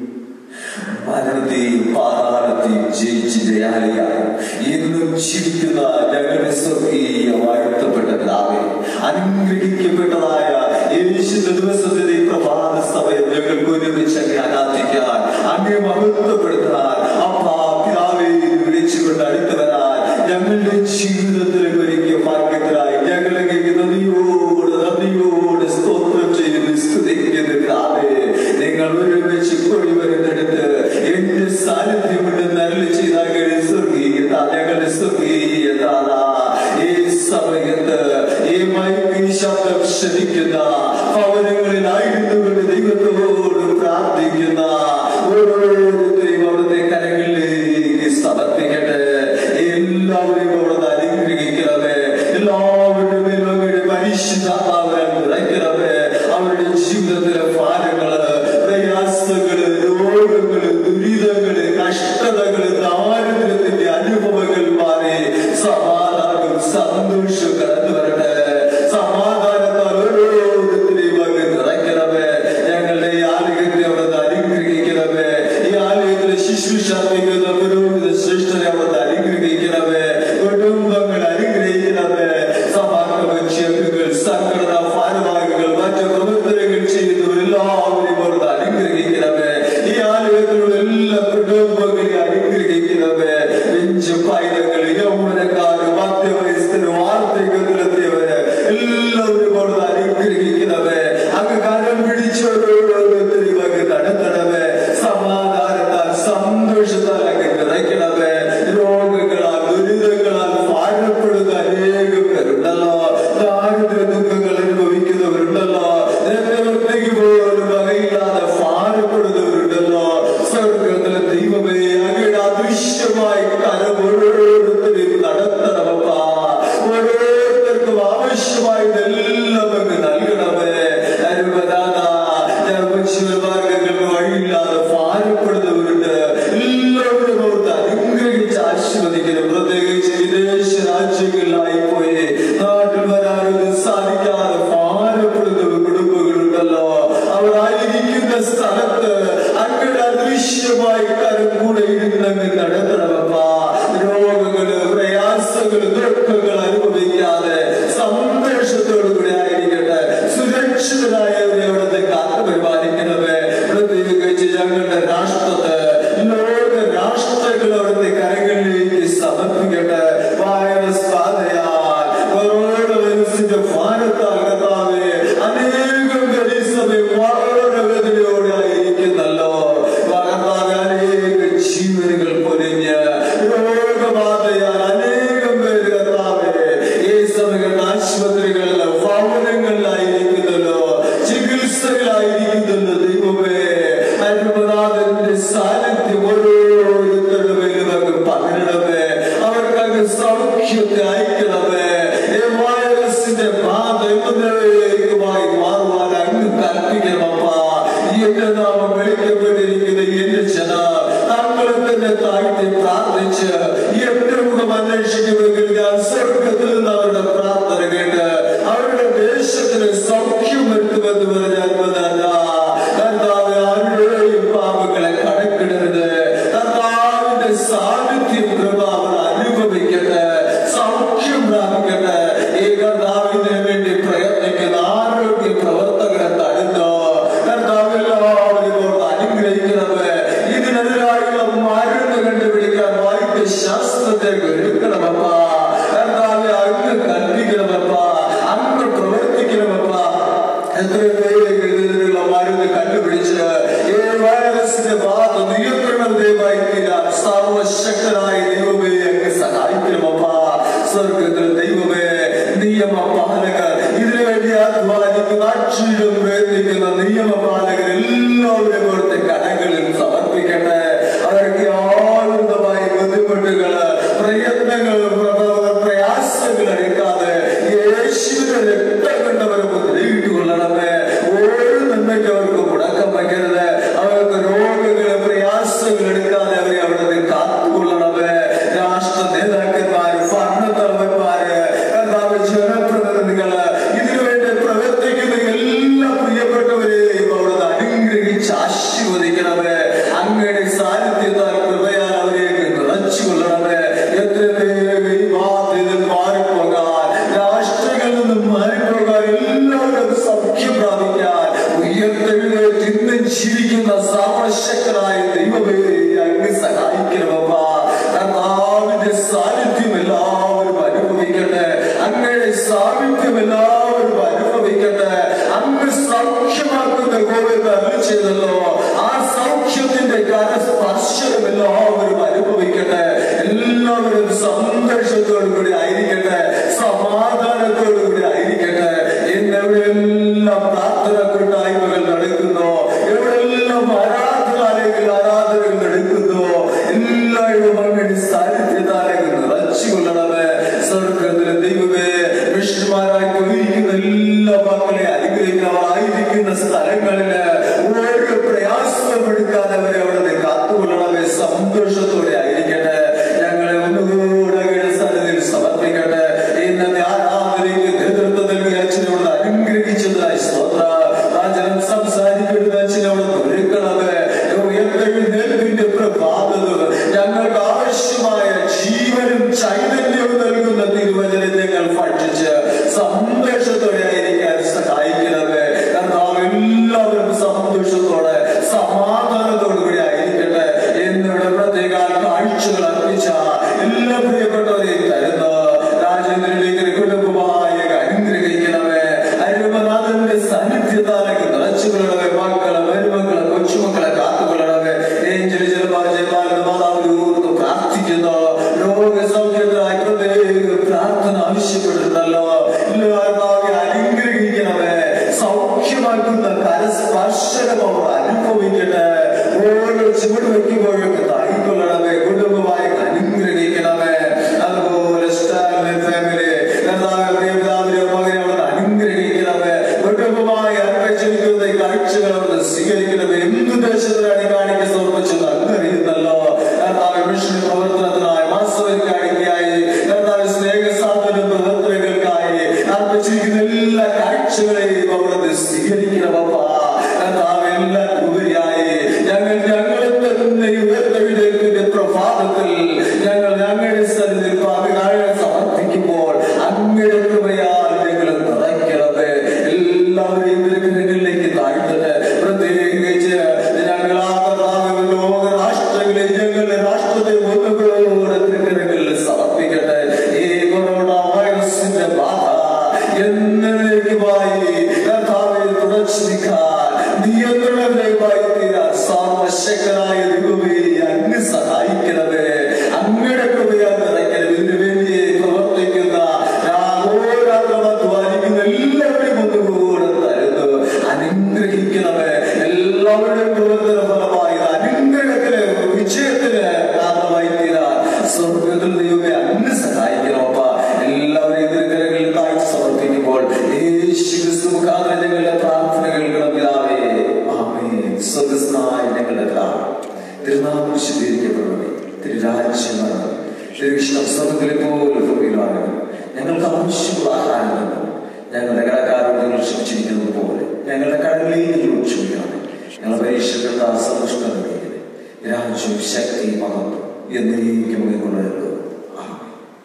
മരണത്തെയും പാതാളത്തെയും ജയിച്ച് ജയാളിയായി എന്നും ജീവിക്കുന്ന ഞങ്ങളുടെ സ്വർഗീയ വാഴ്ത്തപ്പെട്ട പിതാവേ അനുഗ്രഹിക്കപ്പെട്ടതായ യേശുവിന്റെ ദിവസത്തിന്റെ ഈ പ്രഭാത സമയം ഞങ്ങൾക്ക് ഒരുമിച്ച് അങ്ങ് ആരാധിക്കാൻ അങ്ങേ മഹത്വപ്പെടുത്താൻ അപ്പാ പിതാവേ എന്ന് വിളിച്ചുകൊണ്ട് അടുത്ത് വരാൻ ഞങ്ങളുടെ ജീവിതത്തിൽ ഒരുക്കിയ ഭാഗ്യത്തിനായി ഞങ്ങളെ നദിയോട് നദിയോട് സ്തോത്രം ചെയ്യുന്നു സ്തുതിക്കുന്നു പിതാവേ നിങ്ങൾ ഒരുമിച്ച് കൊടി വരുന്നെടുത്ത് എന്റെ സാന്നിധ്യമുണ്ട് നല്ല ചെയ്താൽ സ്വർഗീയ ഞങ്ങളുടെ സ്വർഗീയ താതാ ഈ സമയത്ത് ഈ മൈക്കിൽ ശബ്ദം ശ്രമിക്കുന്ന ഭവനങ്ങളിലായിരുന്നു കൊണ്ട് ദൈവത്തോട് പ്രാർത്ഥിക്കുന്ന ഓരോരുത്തരെയും അവിടുത്തെ കരങ്ങളിലേക്ക് സമർപ്പിക്കട്ടെ എല്ലാവരെയും അവിടുന്ന് അനുഗ്രഹിക്കണമേ എല്ലാവരുടെ മേലും അങ്ങയുടെ പരിശുദ്ധാത്മാവിനെ നിറയ്ക്കണമേ അവരുടെ ജീവിതത്തിലെ ഭാരങ്ങള് പ്രയാസങ്ങള് രോഗങ്ങള് ദുരിതങ്ങള് കഷ്ടതകള് ദാരിദ്ര്യത്തിന്റെ അനുഭവങ്ങൾ മാറി സമാധാനവും സന്തോഷവും കടന്നു വരട്ടെ സമാധാനത്താൽ ഓരോരുത്തരെയും അങ്ങ് നിറയ്ക്കണമേ ഞങ്ങളുടെ ഈ ആലയത്തെ അവിടുന്ന് അനുഗ്രഹിക്കണമേ ഈ ആലയത്തിലെ ശുശ്രൂഷാർപ്പിക്കുന്ന പുരോഹിത ശ്രേഷ്ഠരെ അവിടുന്ന് അനുഗ്രഹിക്കണമേ കുടുംബങ്ങൾ അനുഗ്രഹിക്കണമേ സമാഗമങ്ങൾ സംഘടന ഭാരവാഹികൾ മറ്റു പ്രവർത്തനങ്ങൾ ചെയ്യുന്നവരെല്ലാവരെയും അവിടുന്ന് അനുഗ്രഹിക്കണമേ ഈ ആലയത്തിലുള്ള എല്ലാ കുടുംബങ്ങളെയും അനുഗ്രഹിക്കണമേ നെഞ്ചു പൈതങ്ങൾ യൗവനക്കാര് മധ്യവയസ്കര് വാർദ്ധക്യത്തിലെത്തിയവര് എല്ലാവരും അവിടുന്ന് അനുഗ്രഹിക്കണമേ അങ്ങ് കരം പിടിച്ചോരോരോരുത്തരെയും അങ്ങ് നടത്തണമേ സമാധാനത്താൽ സന്തോഷത്താൽ അങ്ങ് നിറയ്ക്കണമേ രോഗങ്ങളാൽ ദുരിതങ്ങളാൽ ഭാരപ്പെടുന്ന അനേകം പേരുണ്ടല്ലോ ദാരിദ്ര്യ ദുഃഖങ്ങൾ അനുഭവിക്കുന്നവരുണ്ടല്ലോ നേരത്തെ പോലും വകയില്ലാതെ ഭാരപ്പെടുന്നവരുണ്ടല്ലോ സ്വർഗത്തിലെ ദൈവമേ അങ്ങയുടെ അദൃശ്യമായി കരം ഓരോരുത്തരെയും നടത്തണമപ്പാ ഓരോരുത്തർക്കും ആവശ്യമായതെല്ലാം അങ്ങ് നൽകണമേ അരുപദാന മാർഗങ്ങൾക്ക് വഴിയില്ലാതെ ഭാരപ്പെടുന്നവരുണ്ട് എല്ലാവരും ഓർത്ത് അനുഗ്രഹിച്ച് ആശീർവദിക്കണം പ്രത്യേകിച്ച് വിദേശ രാജ്യങ്ങളിലായി പോയി നാട്ടിൽ വരാനൊന്നും സാധിക്കാതെ ഭാരപ്പെടുന്ന കുടുംബങ്ങളുണ്ടല്ലോ അവർ ആയിരിക്കുന്ന സ്ഥലത്ത് അങ്ങയുടെ അദൃശ്യമായി കരം കൂടെ ഇരുന്നങ്ങ് നടത്തണമപ്പാ രോഗങ്ങള് പ്രയാസങ്ങള് ദുഃഖങ്ങൾ അനുഭവിക്കാതെ സന്തോഷത്തോടു കൂടി ആയിരിക്കട്ടെ സുരക്ഷിതരായവരെ അവിടുത്തെ കാത്തു പരിപാലിക്കണമേ പ്രത്യേകിച്ച് ഞങ്ങളുടെ രാഷ്ട്രത്തെ ലോക രാഷ്ട്രങ്ങൾ അവിടുത്തെ കരങ്ങളിലേക്ക് സമർപ്പിക്കട്ടെ വൈറസ് ബാധയാൽ കൊറോണ വൈറസിന്റെ ഭാരത്താൽ കർത്താവേ അനേകം പേർ ഈ സമയം വളരെ വേദനയോടെ ആയിരിക്കുന്നല്ലോ കർത്താവേ അനേക ജീവനുകൾ പൊലിഞ്ഞ് രോഗബാധയാൽ അനേകം പേര് കർത്താവേ ഈ സമയത്ത് ആശുപത്രികളിൽ ഭവനങ്ങളിലായിരിക്കുന്നല്ലോ ചികിത്സകളായിരിക്കുന്നല്ലോ ദൈവമേ അരുമനാഥന്റെ സാന്നിധ്യം ഓരോരുത്തരുടെ മേലും അങ്ങ് പകരണമേ അവർക്ക് അങ്ങ് സൗഖ്യത്തെ അയക്കണമേ ഈ വൈറസിന്റെ ബാധ എന്നേക്കുമായി മാറുവാൻ അങ്ങ് കൽപ്പിക്കണമപ്പാ എന്റെ നാമം വിളിക്കപ്പെട്ടിരിക്കുന്ന എന്റെ ജന തങ്ങളെ തന്നെ താഴ്ത്തി പ്രാർത്ഥിച്ച് എന്റെ മുഖം അന്വേഷിക്കുമെങ്കിൽ ഞാൻ സ്വർഗത്തിൽ നിന്ന് അവരുടെ പ്രാർത്ഥന കേട്ട് അവരുടെ ദേശത്തിന് സൗഖ്യം വരുത്തുമെന്ന് പറഞ്ഞാൽ മതല്ല കർത്താവ് ആരുടെയും പാപങ്ങളെ കണക്കിടരുത് കർത്താവിന്റെ സാന്നിധ്യം കൃപ അവർ അനുഭവിക്കട്ടെ സൗഖ്യം പ്രാപിക്കട്ടെ ഈ കർത്താവിന് വേണ്ടി പ്രയത്നിക്കുന്ന ആരോഗ്യ പ്രവർത്തകരെ തടുത്തോ കർത്താവ് എല്ലാവരും ഓർത്ത് അനുഗ്രഹിക്കണമേ ഇതിനെതിരായുള്ള മരുന്ന് കണ്ടുപിടിക്കാൻ വൈദ്യശാസ്ത്രത്തെ ഒരുക്കണമപ്പാ കർത്താവെ അങ്ങ് കൽപ്പിക്കണമപ്പാ അങ്ങ് പ്രവർത്തിക്കണമപ്പാ എത്ര പേര് ഇതിനുള്ള മരുന്ന് കണ്ടുപിടിച്ച് ഈ വൈറസിന്റെ ബാധ നിയന്ത്രണം ദയവായി തീരാൻ സർവശക്തനായ ദൈവമേ അങ്ങ് സഹായിക്കണമപ്പാ സ്വർഗത്തിൽ ദൈവമേ നിയമപാലകർ ഇതിനു വേണ്ടി അധ്വാനിക്കുന്ന അക്ഷരം പ്രയത്നിക്കുന്ന നിയമപാലകർ എല്ലാവരും കൊടുത്ത കടകളിൽ സമർപ്പിക്കട്ടെ അവർക്ക് ആനന്ദമായി ബന്ധപ്പെട്ട കാത്തുകൊള്ളണമേ രാഷ്ട്ര നേതാക്കന്മാര് ഭരണത്തലവന്മാര് കർത്താവ് ജനപ്രതിനിധികള് ഇതിനുവേണ്ടി പ്രവർത്തിക്കുന്ന എല്ലാ പ്രിയപ്പെട്ടവരെയും അവിടുന്ന് അനുഗ്രഹിച്ച് ആശീർവദിക്കണമേ അങ്ങയുടെ സാന്നിധ്യത്താൽ കൃപയാൽ അവരെയൊക്കെ നിറച്ചുകൊള്ളണമേ എത്ര പേര് ഈ ഭാഗത്തിൽ നിന്ന് മാറിപ്പോകാൻ രാഷ്ട്രങ്ങളിൽ നിന്നും മാറിപ്പോകാൻ എല്ലാവരും സൗഖ്യം പ്രാപിക്കാൻ ഉയർത്തെഴുന്നേറ്റ് ഇന്നും ജീവിക്കുന്ന സർവശക്തനായ ദൈവമേ അങ്ങ് സഹായിക്കണമപ്പ കർത്താവിന്റെ സാന്നിധ്യം എല്ലാവരും അനുഭവിക്കട്ടെ അങ്ങയുടെ സാന്നിധ്യം എല്ലാവരും അനുഭവിക്കട്ടെ അങ്ങ് സൗഖ്യമാക്കുന്ന ഗോവിന്ദ് അരുളി ചെയ്തല്ലോ ആ സൗഖ്യത്തിന്റെ കരസ്പർശനം എല്ലാവരും അനുഭവിക്കട്ടെ എല്ലാവരും സന്തോഷത്തോടു കൂടി ആയിരിക്കട്ടെ സമാധാനത്തോടു കൂടി ആയിരിക്കട്ടെ എന്നെവിടെയെല്ലാം പ്രാർത്ഥന കൂട്ടായ്മകൾ നടക്കുന്നു എവിടെയെല്ലാം ആരാധനാലയങ്ങൾ ആരാധനകൾ നടക്കുന്നു എല്ലായിടും അങ്ങനെ സാന്നിധ്യത്താലേക്ക് നിറച്ചുകൊള്ളണമേ സ്വർഗത്തിലെ ദൈവമേ വിഷ്ണുമാരായി പോയിരിക്കുന്ന എല്ലാ മക്കളെ അനുഗ്രഹിക്കാമായിരിക്കുന്ന സ്ഥലങ്ങളില് ഓരോ പ്രയാസപ്പെടുക്കാതെ അവരെ അവിടെ കാത്തുകൊള്ളണമേ സന്തോഷത്തോടെ ആയിരിക്കട്ടെ ഞങ്ങളെ ഒന്നുകൂടെ അങ്ങയുടെ സന്നിധിയിൽ സമർപ്പിക്കട്ടെ ഇന്നത്തെ ആരാധനയ്ക്ക് നേതൃത്വം നൽകിയ അച്ഛനോട് അനുഗ്രഹിച്ചതായി സ്തോത്ര രാജനം സംസാരിക്കുന്ന അച്ഛനോട് ഒരുക്കണമേ ഉയർത്തെഴുന്നേൽപ്പിന്റെ പ്രഭാതം ഞങ്ങൾക്ക് ആവശ്യമായ ജീവനും ചൈതന്യവും നൽകുന്ന തിരുവചനം ഞങ്ങൾ പഠിച്ച് സന്തോഷത്തോടെ ആയിരിക്കാൻ സഹായിക്കണമേ കർത്താവ് എല്ലാവരും സന്തോഷത്തോടെ സമാധാനത്തോടു കൂടി ആയിരിക്കട്ടെ എന്നിവിടെ പ്രത്യേക കാഴ്ചകൾ അർപ്പിച്ച എല്ലാ പ്രിയപ്പെട്ടവരെയും തരുന്ന രാജേന്ദ്രനിലേക്ക് കുടുംബമായി അനുഗ്രഹിക്കണമേ അരുമനാഥന്റെ സാന്നിധ്യത്താലേക്ക് നിറച്ചുകൊള്ളണമേ മക്കളെ മരുമക്കളെ കൊച്ചുമക്കളെ കാത്തുകൊള്ളണമേ ഏഞ്ചലി ജലപാജയമാരുടെ മാതാവിനെ ഓർത്ത് പ്രാർത്ഥിക്കുന്നു രോഗസൗഖ്യത്തിനായി പ്രത്യേക പ്രാർത്ഥന ആവശ്യപ്പെട്ടിട്ടുണ്ടല്ലോ എല്ലാവരും അനുഗ്രഹിക്കണമേ സൗഖ്യമാക്കുന്ന കരസ്പർശനം അവർ അനുഭവിക്കട്ടെ ഓരോ ചുവട് വയ്ക്കുമ്പോഴൊക്കെ താങ്ങിക്കൊള്ളണമേ കുടുംബമായി അനുഗ്രഹിക്കണമേ അതുപോലെ സ്റ്റാലിൻ ഫാമിലി പ്രിയപിതാവിനെ മകനെ അവിടെ അനുഗ്രഹിക്കണമേ കുടുംബമായി അർപ്പിച്ചിരിക്കുന്ന ഈ കാഴ്ചകൾ അവിടെ സ്വീകരിക്കണമേ എന്ത് ദേശത്തിലാണ് ഈ കാണിക്ക സമർപ്പിച്ചത് അങ്ങറിയുന്നല്ലോ കർത്താവ് മിഷൻ പ്രവർത്തനത്തിനായി മാസവരി കാണിക്കയായി കർത്താവ് സ്നേഹസാധന പ്രവർത്തനങ്ങൾക്കായി അർപ്പിച്ചിരിക്കുന്ന എല്ലാ കാഴ്ചകളെയും അവിടുന്ന് സ്വീകരിക്കണമപ്പാ കർത്താവ് എല്ലാം ഉപരിയായി ഞങ്ങൾ ഞങ്ങളെ തന്നെ ഉയർത്തെഴുന്നേൽപ്പിന്റെ പ്രഭാതത്തിൽ ഞങ്ങൾ ഞങ്ങളുടെ സ്ഥലത്തിൽ പാപികാഴെ സമർപ്പിക്കുമ്പോൾ അങ്ങയുടെ കൃപയാൽ ഞങ്ങൾ നിറയ്ക്കണമേ എല്ലാവരെയും വിഗ്രഹങ്ങളിലേക്ക് താഴ്ത്തട്ടെ പ്രത്യേകിച്ച് ഞങ്ങൾ ആ കർത്താവ് ലോക രാഷ്ട്രങ്ങളിൽ ഞങ്ങളുടെ രാഷ്ട്രത്തെ ഒന്നുകൂടെ വിഗ്രഹങ്ങളിൽ സമർപ്പിക്കട്ടെ ഈ കൊറോണ വൈറസിന്റെ ബാധ എന്നേക്കുമായി കർത്താവിൽ തുടച്ചു നിൽക്കാൻ നിയന്ത്രണമായി തീരാൻ സർവശക്തനായ ദൈവമേ അങ്ങ് സഹായിക്കണമേ അങ്ങയുടെ കൃപയാൽ നിറയ്ക്കണം ഇതിനു വേണ്ടി പ്രവർത്തിക്കുന്ന രാഗോരാത്രം അധ്വാനിക്കുന്ന എല്ലാവരെയും ഒന്നുകൂടെ തരുന്നു അനുഗ്രഹിക്കണമേ എല്ലാവരുടെയും പ്രവർത്തന ഫലമായി അനുഗ്രഹത്തിന് വിജയത്തിന് കാരണമായി തീരാൻ സ്വർഗത്തിൽ ദൈവമേ അങ്ങ് സഹായിക്കണമപ്പ എല്ലാവരെയും ദുരിതങ്ങളിൽ താഴ്ച സമർപ്പിക്കുമ്പോൾ യേശു ക്രിസ്തു മുഖാന്തരം ഞങ്ങളുടെ പ്രാർത്ഥന കേൾക്കണം പിതാവേ ആമേൻ സ്വർഗസ്നായ ഞങ്ങളുടെ പിതാവ് തിരുനാമം വിശദീകരിക്കപ്പെടണമേ തിരുരാജ്യം വരണം തിരുവിഷ്ണം സ്വർഗത്തിലെ പോലെ ഭൂമിയിലാകണം ഞങ്ങൾക്ക് ആവശ്യമുള്ള ആഹാരം തന്നു ഞങ്ങളുടെ കടക്കാരോട് നിങ്ങൾ ക്ഷമിച്ചിരിക്കുന്നത് പോലെ ഞങ്ങളുടെ കടലിലേക്ക് നിങ്ങൾ ക്ഷമിക്കണമേ ഞങ്ങളുടെ പരീക്ഷകളുടെ അസന്തുഷ്ടത നീക്കണേ രാജ്യവും ശക്തിയും മഹത്വം എന്നേക്കും കൊണ്ടുവരുന്നത് ആമേൻ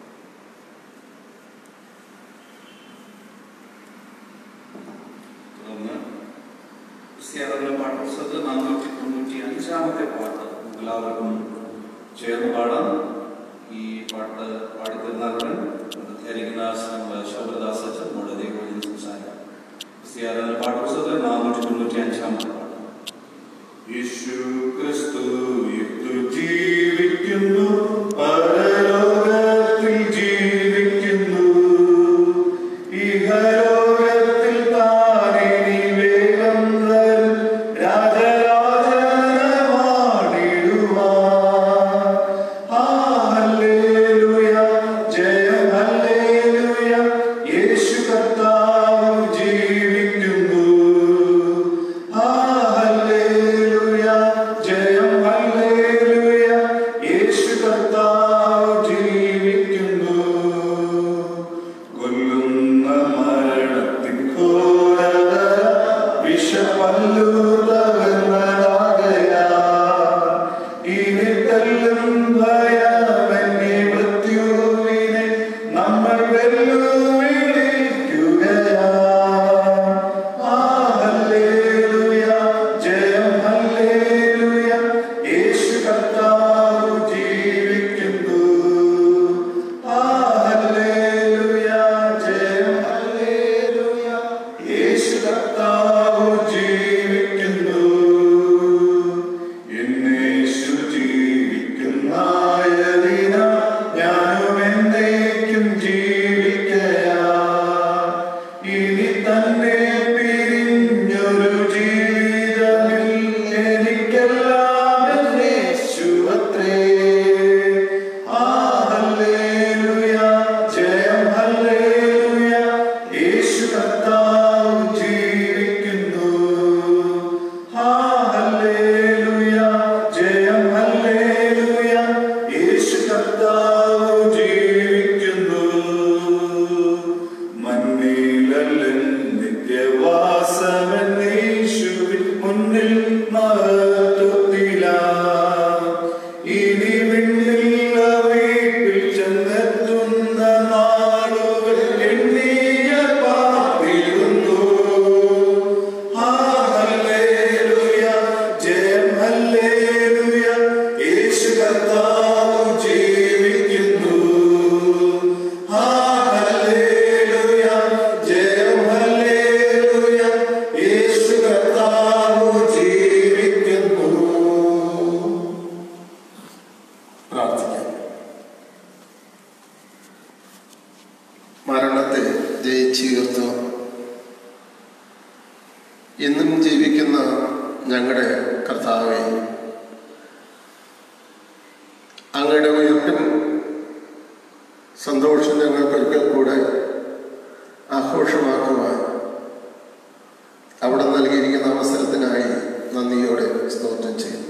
തുടർന്ന് ക്രിസ്ത്യാനികളുടെ പാഠപുസ്തകത്തിൽ നാനൂറ്റി തൊണ്ണൂറ്റി അഞ്ചാമത്തെ പാട്ട് എല്ലാവർക്കും ചേർന്ന് പാടാം ഈ പാട്ട് പാടിത്തരുന്നവരുടെ ധരിക്കുന്ന നമ്മുടെ ശോഭദാസ് അച്ഛൻ നമ്മുടെ ദൈവം സംസാരിക്കാം ക്രിസ്ത്യാനികളുടെ പാഠപുസ്തകത്തിൽ നാനൂറ്റി തൊണ്ണൂറ്റി അഞ്ചാമത്തെ പാട്ട് യേശു ക്രിസ്തു യുക്തു ജീവിക്കുന്നു പരലോകത്തിൽ ജീവിക്കുന്നു ഇഹലോകത്തിൽ താനിനി വേഗം തരും രാജരാജനമാണിടുവാൻ വെല്ലും ഭയമന്യേ മൃത്യുവിനെ നമ്മൾ വെല്ലുവിളിക്കുകയാ ആ ഹല്ലേലൂയ ജയം ഹല്ലേലൂയ യേശു കർത്താവ് ജീവിക്കുന്നു ആ ഹല്ലേലൂയ ജയം ഹല്ലേലൂയ യേശു കർത്താവ് ജീവിക്കുന്നു എന്നേശു ജീവിക്കുന്നായതിന ഞാനും എന്നേക്കും ജീവിക്കയാ ഇനി തന്നെ പിരിഞ്ഞൊരു ജീവിതമിൽ എനിക്കെല്ലാം എന്നേശുവത്രേ ആ ഹല്ലേലൂയ ജയം ഹല്ലേലൂയ യേശു കർത്താവ് ജീവിക്കുന്നു ആ ഹല്ലേലൂയ ജയം ഹല്ലേലൂയ യേശു കർത്താവ് ജീവിക്കുന്നു മണ്ണിലല്ലൻ നിത്യവാസമെന്നീശുവിൻ മുന്നിൽ മഹത്വത്തില ഇനി വിണ്ണില്ല വീട്ടിൽ ചെന്നെത്തുന്ന നാളുകൾ എണ്ണിയ പാർത്തിരുന്നു ആ ഹല്ലേലൂയ ജയം ഹല്ലേലൂയ യേശു കർത്താവ് ജീവിക്കുന്നു ആ ഹല്ലേലൂയ ജയം ഹല്ലേലൂയ യേശു കർത്താവ് ജീവിക്കുന്നു പ്രാർത്ഥിക്കാം മരണത്തെ ജയിച്ചുയർത്തു ഇന്നും ജീവിക്കുന്ന ഞങ്ങളുടെ കർത്താവെ അങ്ങയുടെ ഉയർപ്പിൻ സന്തോഷം ഞങ്ങൾക്ക് ഒരിക്കൽ കൂടെ ആഘോഷമാക്കുവാൻ അവിടെ നൽകിയിരിക്കുന്ന അവസരത്തിനായി നന്ദിയോടെ സ്തോത്രം ചെയ്യുന്നു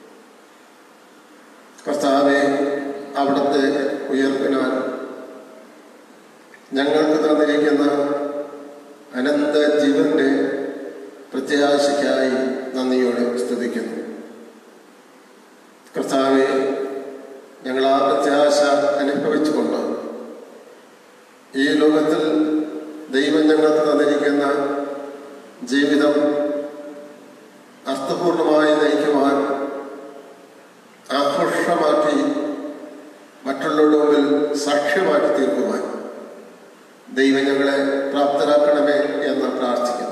കർത്താവെ അവിടുത്തെ ഉയർപ്പിനാൽ ഞങ്ങൾക്ക് തന്നിരിക്കുന്ന അനന്ത ജീവന്റെ പ്രത്യാശയ്ക്കായി നന്ദിയോടെ സ്തുതിക്കുന്നു കർത്താവെ ഞങ്ങൾ ആ പ്രത്യാശ അനുഭവിച്ചുകൊണ്ട് ഈ ലോകത്തിൽ ദൈവം ഞങ്ങൾക്ക് തന്നിരിക്കുന്ന ജീവിതം അർത്ഥപൂർണമായി നയിക്കുവാൻ ആഘോഷമാക്കി മറ്റുള്ളവരുടെ മുമ്പിൽ സാക്ഷ്യമാക്കി തീർക്കുവാൻ ദൈവം ഞങ്ങളെ പ്രാപ്തരാക്കണമേ എന്ന് പ്രാർത്ഥിക്കുന്നു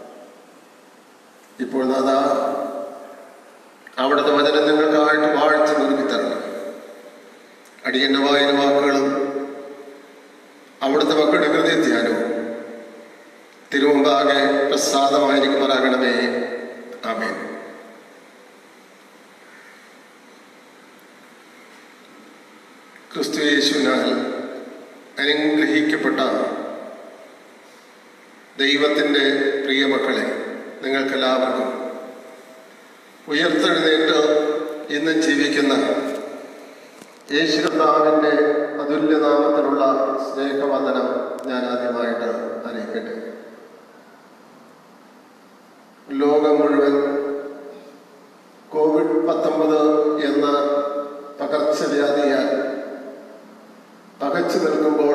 ഇപ്പോൾ നാഥാ അവിടുത്തെ വചനം നിങ്ങൾക്കായിട്ട് വാഴ്ച നിർമ്മി തരണം അടിയന്റെ വായന വാക്കുകളും അവിടുത്തെ മക്കളുടെ ഹൃദയ ധ്യാനവും തിരുമുമ്പാകെ പ്രസാദമായിരിക്കുമാറാകണമേ ആമേൻ ക്രിസ്തു യേശുവിനാൽ അനുഗ്രഹിക്കപ്പെട്ട ദൈവത്തിൻ്റെ പ്രിയമക്കളെ നിങ്ങൾക്കെല്ലാവർക്കും ഉയർത്തെഴുന്നേറ്റ് ഇന്നും ജീവിക്കുന്ന യേശുകർത്താവിൻ്റെ അതുല്യനാമത്തിലുള്ള സ്നേഹവന്ദനം ഞാൻ ആദ്യമായിട്ട് അറിയിക്കട്ടെ ലോകം മുഴുവൻ കോവിഡ് പത്തൊമ്പത് എന്ന പകർച്ചവ്യാധിയാൽ പകച്ചു നിൽക്കുമ്പോൾ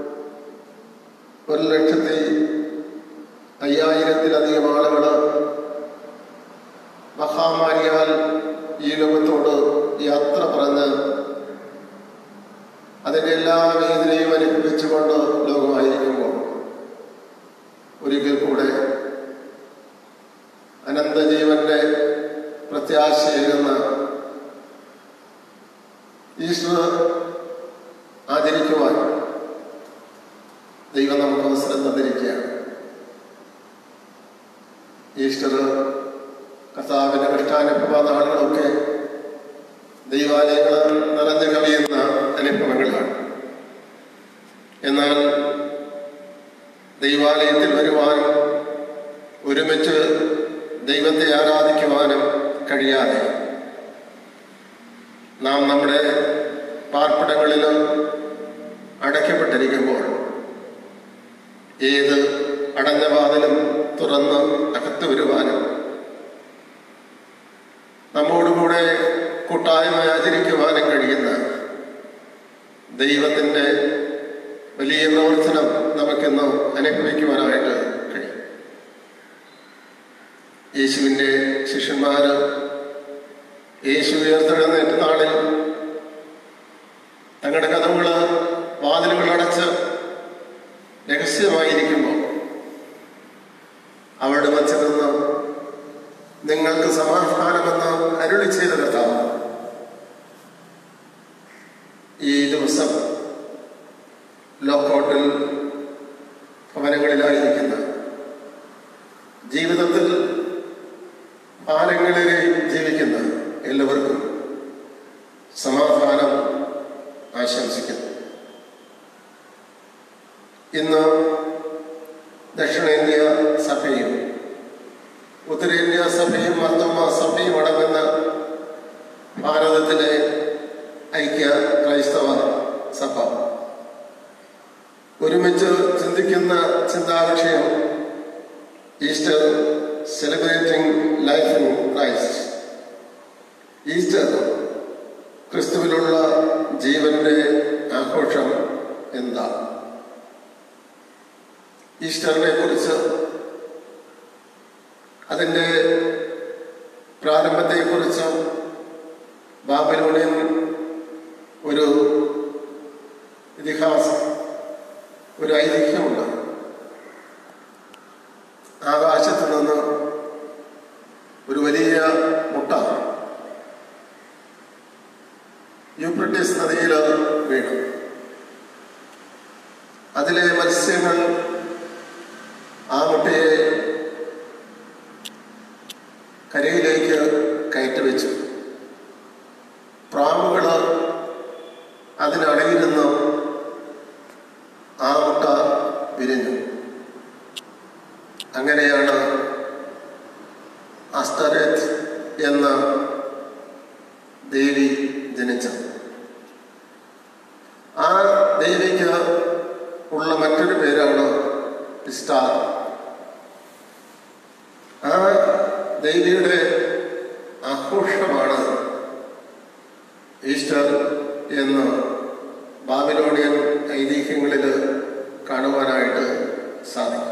ഒരു ലക്ഷത്തി അയ്യായിരത്തിലധികം ആളുകൾ മഹാമാരിയാൽ ഈ ലോകത്തോട് യാത്ര പറഞ്ഞ് അതിൻ്റെ എല്ലാ വേദനയും അനുഭവിച്ചുകൊണ്ട് ലോകമായിരിക്കുമ്പോൾ ഒരിക്കൽ കൂടെ അനന്തജീവന്റെ പ്രത്യാശയേകുന്ന ഈശ്വര ആചരിക്കുവാൻ ദൈവം നമുക്ക് അവസരം തന്നിരിക്കുകയാണ് ഈസ്റ്റർ കർത്താവിൻ്റെ കൃഷ്ണാനുഭവ നാളുകളൊക്കെ ദൈവാലയങ്ങൾ നിറഞ്ഞു കവിയുന്ന അനുഭവങ്ങളാണ് എന്നാൽ ദൈവാലയത്തിൽ വരുവാനും ഒരുമിച്ച് ദൈവത്തെ ആരാധിക്കുവാനും കഴിയാതെ നാം നമ്മുടെ പാർപ്പിടങ്ങളിൽ അടയ്ക്കപ്പെട്ടിരിക്കുമ്പോൾ ഏത് അടഞ്ഞ വാതിലും തുറന്ന് അകത്ത് വരുവാനും നമ്മോടുകൂടെ കൂട്ടായ്മ ആചരിക്കുവാനും ദൈവത്തിൻ്റെ വലിയ പ്രവർത്തനം നമുക്കിന്ന് അനുഭവിക്കുവാനായിട്ട് കഴിയും യേശുവിൻ്റെ ശിഷ്യന്മാർ യേശു ഉയർത്തെഴുന്നേറ്റ നാളിൽ തങ്ങളുടെ കഥകൾ വാതിലുകൾ അടച്ച് രഹസ്യമായിരിക്കുമ്പോൾ അവരുടെ മധ്യത്തിൽ നിന്ന് നിങ്ങൾക്ക് സമാധാനമെന്ന് അരുളി ചെയ്ത കർത്താവ് ഈ ദിവസം ലോക്കൗട്ടിൽ ഭവനങ്ങളിലായിരിക്കുന്ന ജീവിതത്തിൽ പാലങ്ങളിൽ ജീവിക്കുന്ന എല്ലാവർക്കും സമാധാനം ആശംസിക്കുന്നു ഇന്ന് ദക്ഷിണേന്ത്യ സഭയും ഉത്തരേന്ത്യ സഭയും മർത്തമ്മ സഭയും അടങ്ങുന്ന ഭാരതത്തിലെ ഐക്യ ക്രൈസ്തവ സഭ ഒരുമിച്ച് ചിന്തിക്കുന്ന ചിന്താവിഷയം Easter celebrating life in Christ Easter ക്രിസ്തുവിലുള്ള ജീവന്റെ ആഘോഷം എന്താ ഈസ്റ്ററിനെ കുറിച്ച് അതിൻ്റെ പ്രാരംഭത്തെക്കുറിച്ച് ബാബിലോണിയൻ ഒരു ഇതിഹാസം ഒരു ഐതിഹ്യമുണ്ട് ആകാശത്ത് നിന്ന് ഒരു വലിയ മുട്ട യൂപ്രട്ടീസ് നദിയിൽ വീണു അതിലെ മത്സ്യങ്ങൾ ആ മുട്ടയെ കരയിലേക്ക് കയറ്റി വെച്ചു പ്രാവുകൾ അതിനടയിരുന്ന് ആ മുട്ട വിരിഞ്ഞു അങ്ങനെയാണ് അസ്തരത് എന്ന ദേവി ജനിച്ചത് ആ ദേവിക്ക് ഉള്ള മറ്റൊരു പേരാണ് സ്റ്റാർ ആ ദേവിയുടെ ആഘോഷമാണ് ഈസ്റ്റർ എന്ന് ബാബിലോണിയൻ ഐതിഹ്യങ്ങളിൽ കാണുവാനായിട്ട് സാധിക്കും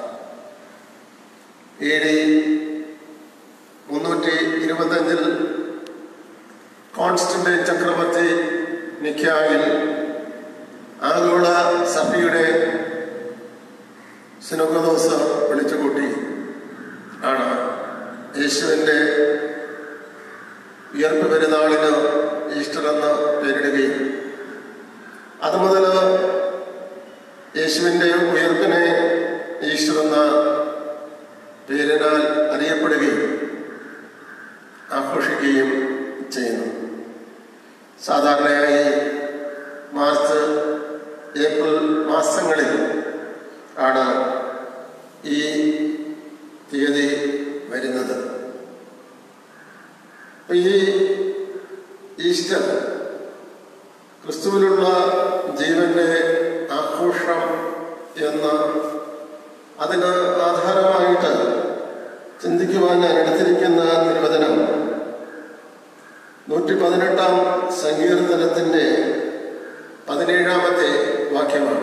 എ ഡി മുന്നൂറ്റി ഇരുപത്തഞ്ചിൽ കോൺസ്റ്റന്റൈൻ ചക്രവർത്തി നിഖ്യായിൽ ആഗോള സഭയുടെ സിനോഗദോസ് വിളിച്ചുകൂട്ടി ആണ് യേശുവിൻ്റെ ഉയർപ്പ് പെരുന്നാളിന് ഈസ്റ്റർ എന്ന് പേരിടുകയും അതുമുതൽ യേശുവിൻ്റെ ഉയർപ്പിനെ ഈസ്റ്റർ എന്ന പേരിനാൽ അറിയപ്പെടുകയും ആഘോഷിക്കുകയും ചെയ്യുന്നു സാധാരണയായി മാർച്ച് ഏപ്രിൽ മാസങ്ങളിൽ ആണ് ഈ തീയതി വരുന്നത് അപ്പൊ ഈ ഈസ്റ്റർ ക്രിസ്തുവിലുള്ള ജീവന്റെ ആഘോഷം എന്ന് അതിന് ആധാരമായിട്ട് ചിന്തിക്കുവാൻ ഞാൻ എടുത്തിരിക്കുന്ന നിർവചനം നൂറ്റി പതിനെട്ടാം സങ്കീർത്തനത്തിൻ്റെ പതിനേഴാമത്തെ വാക്യമാണ്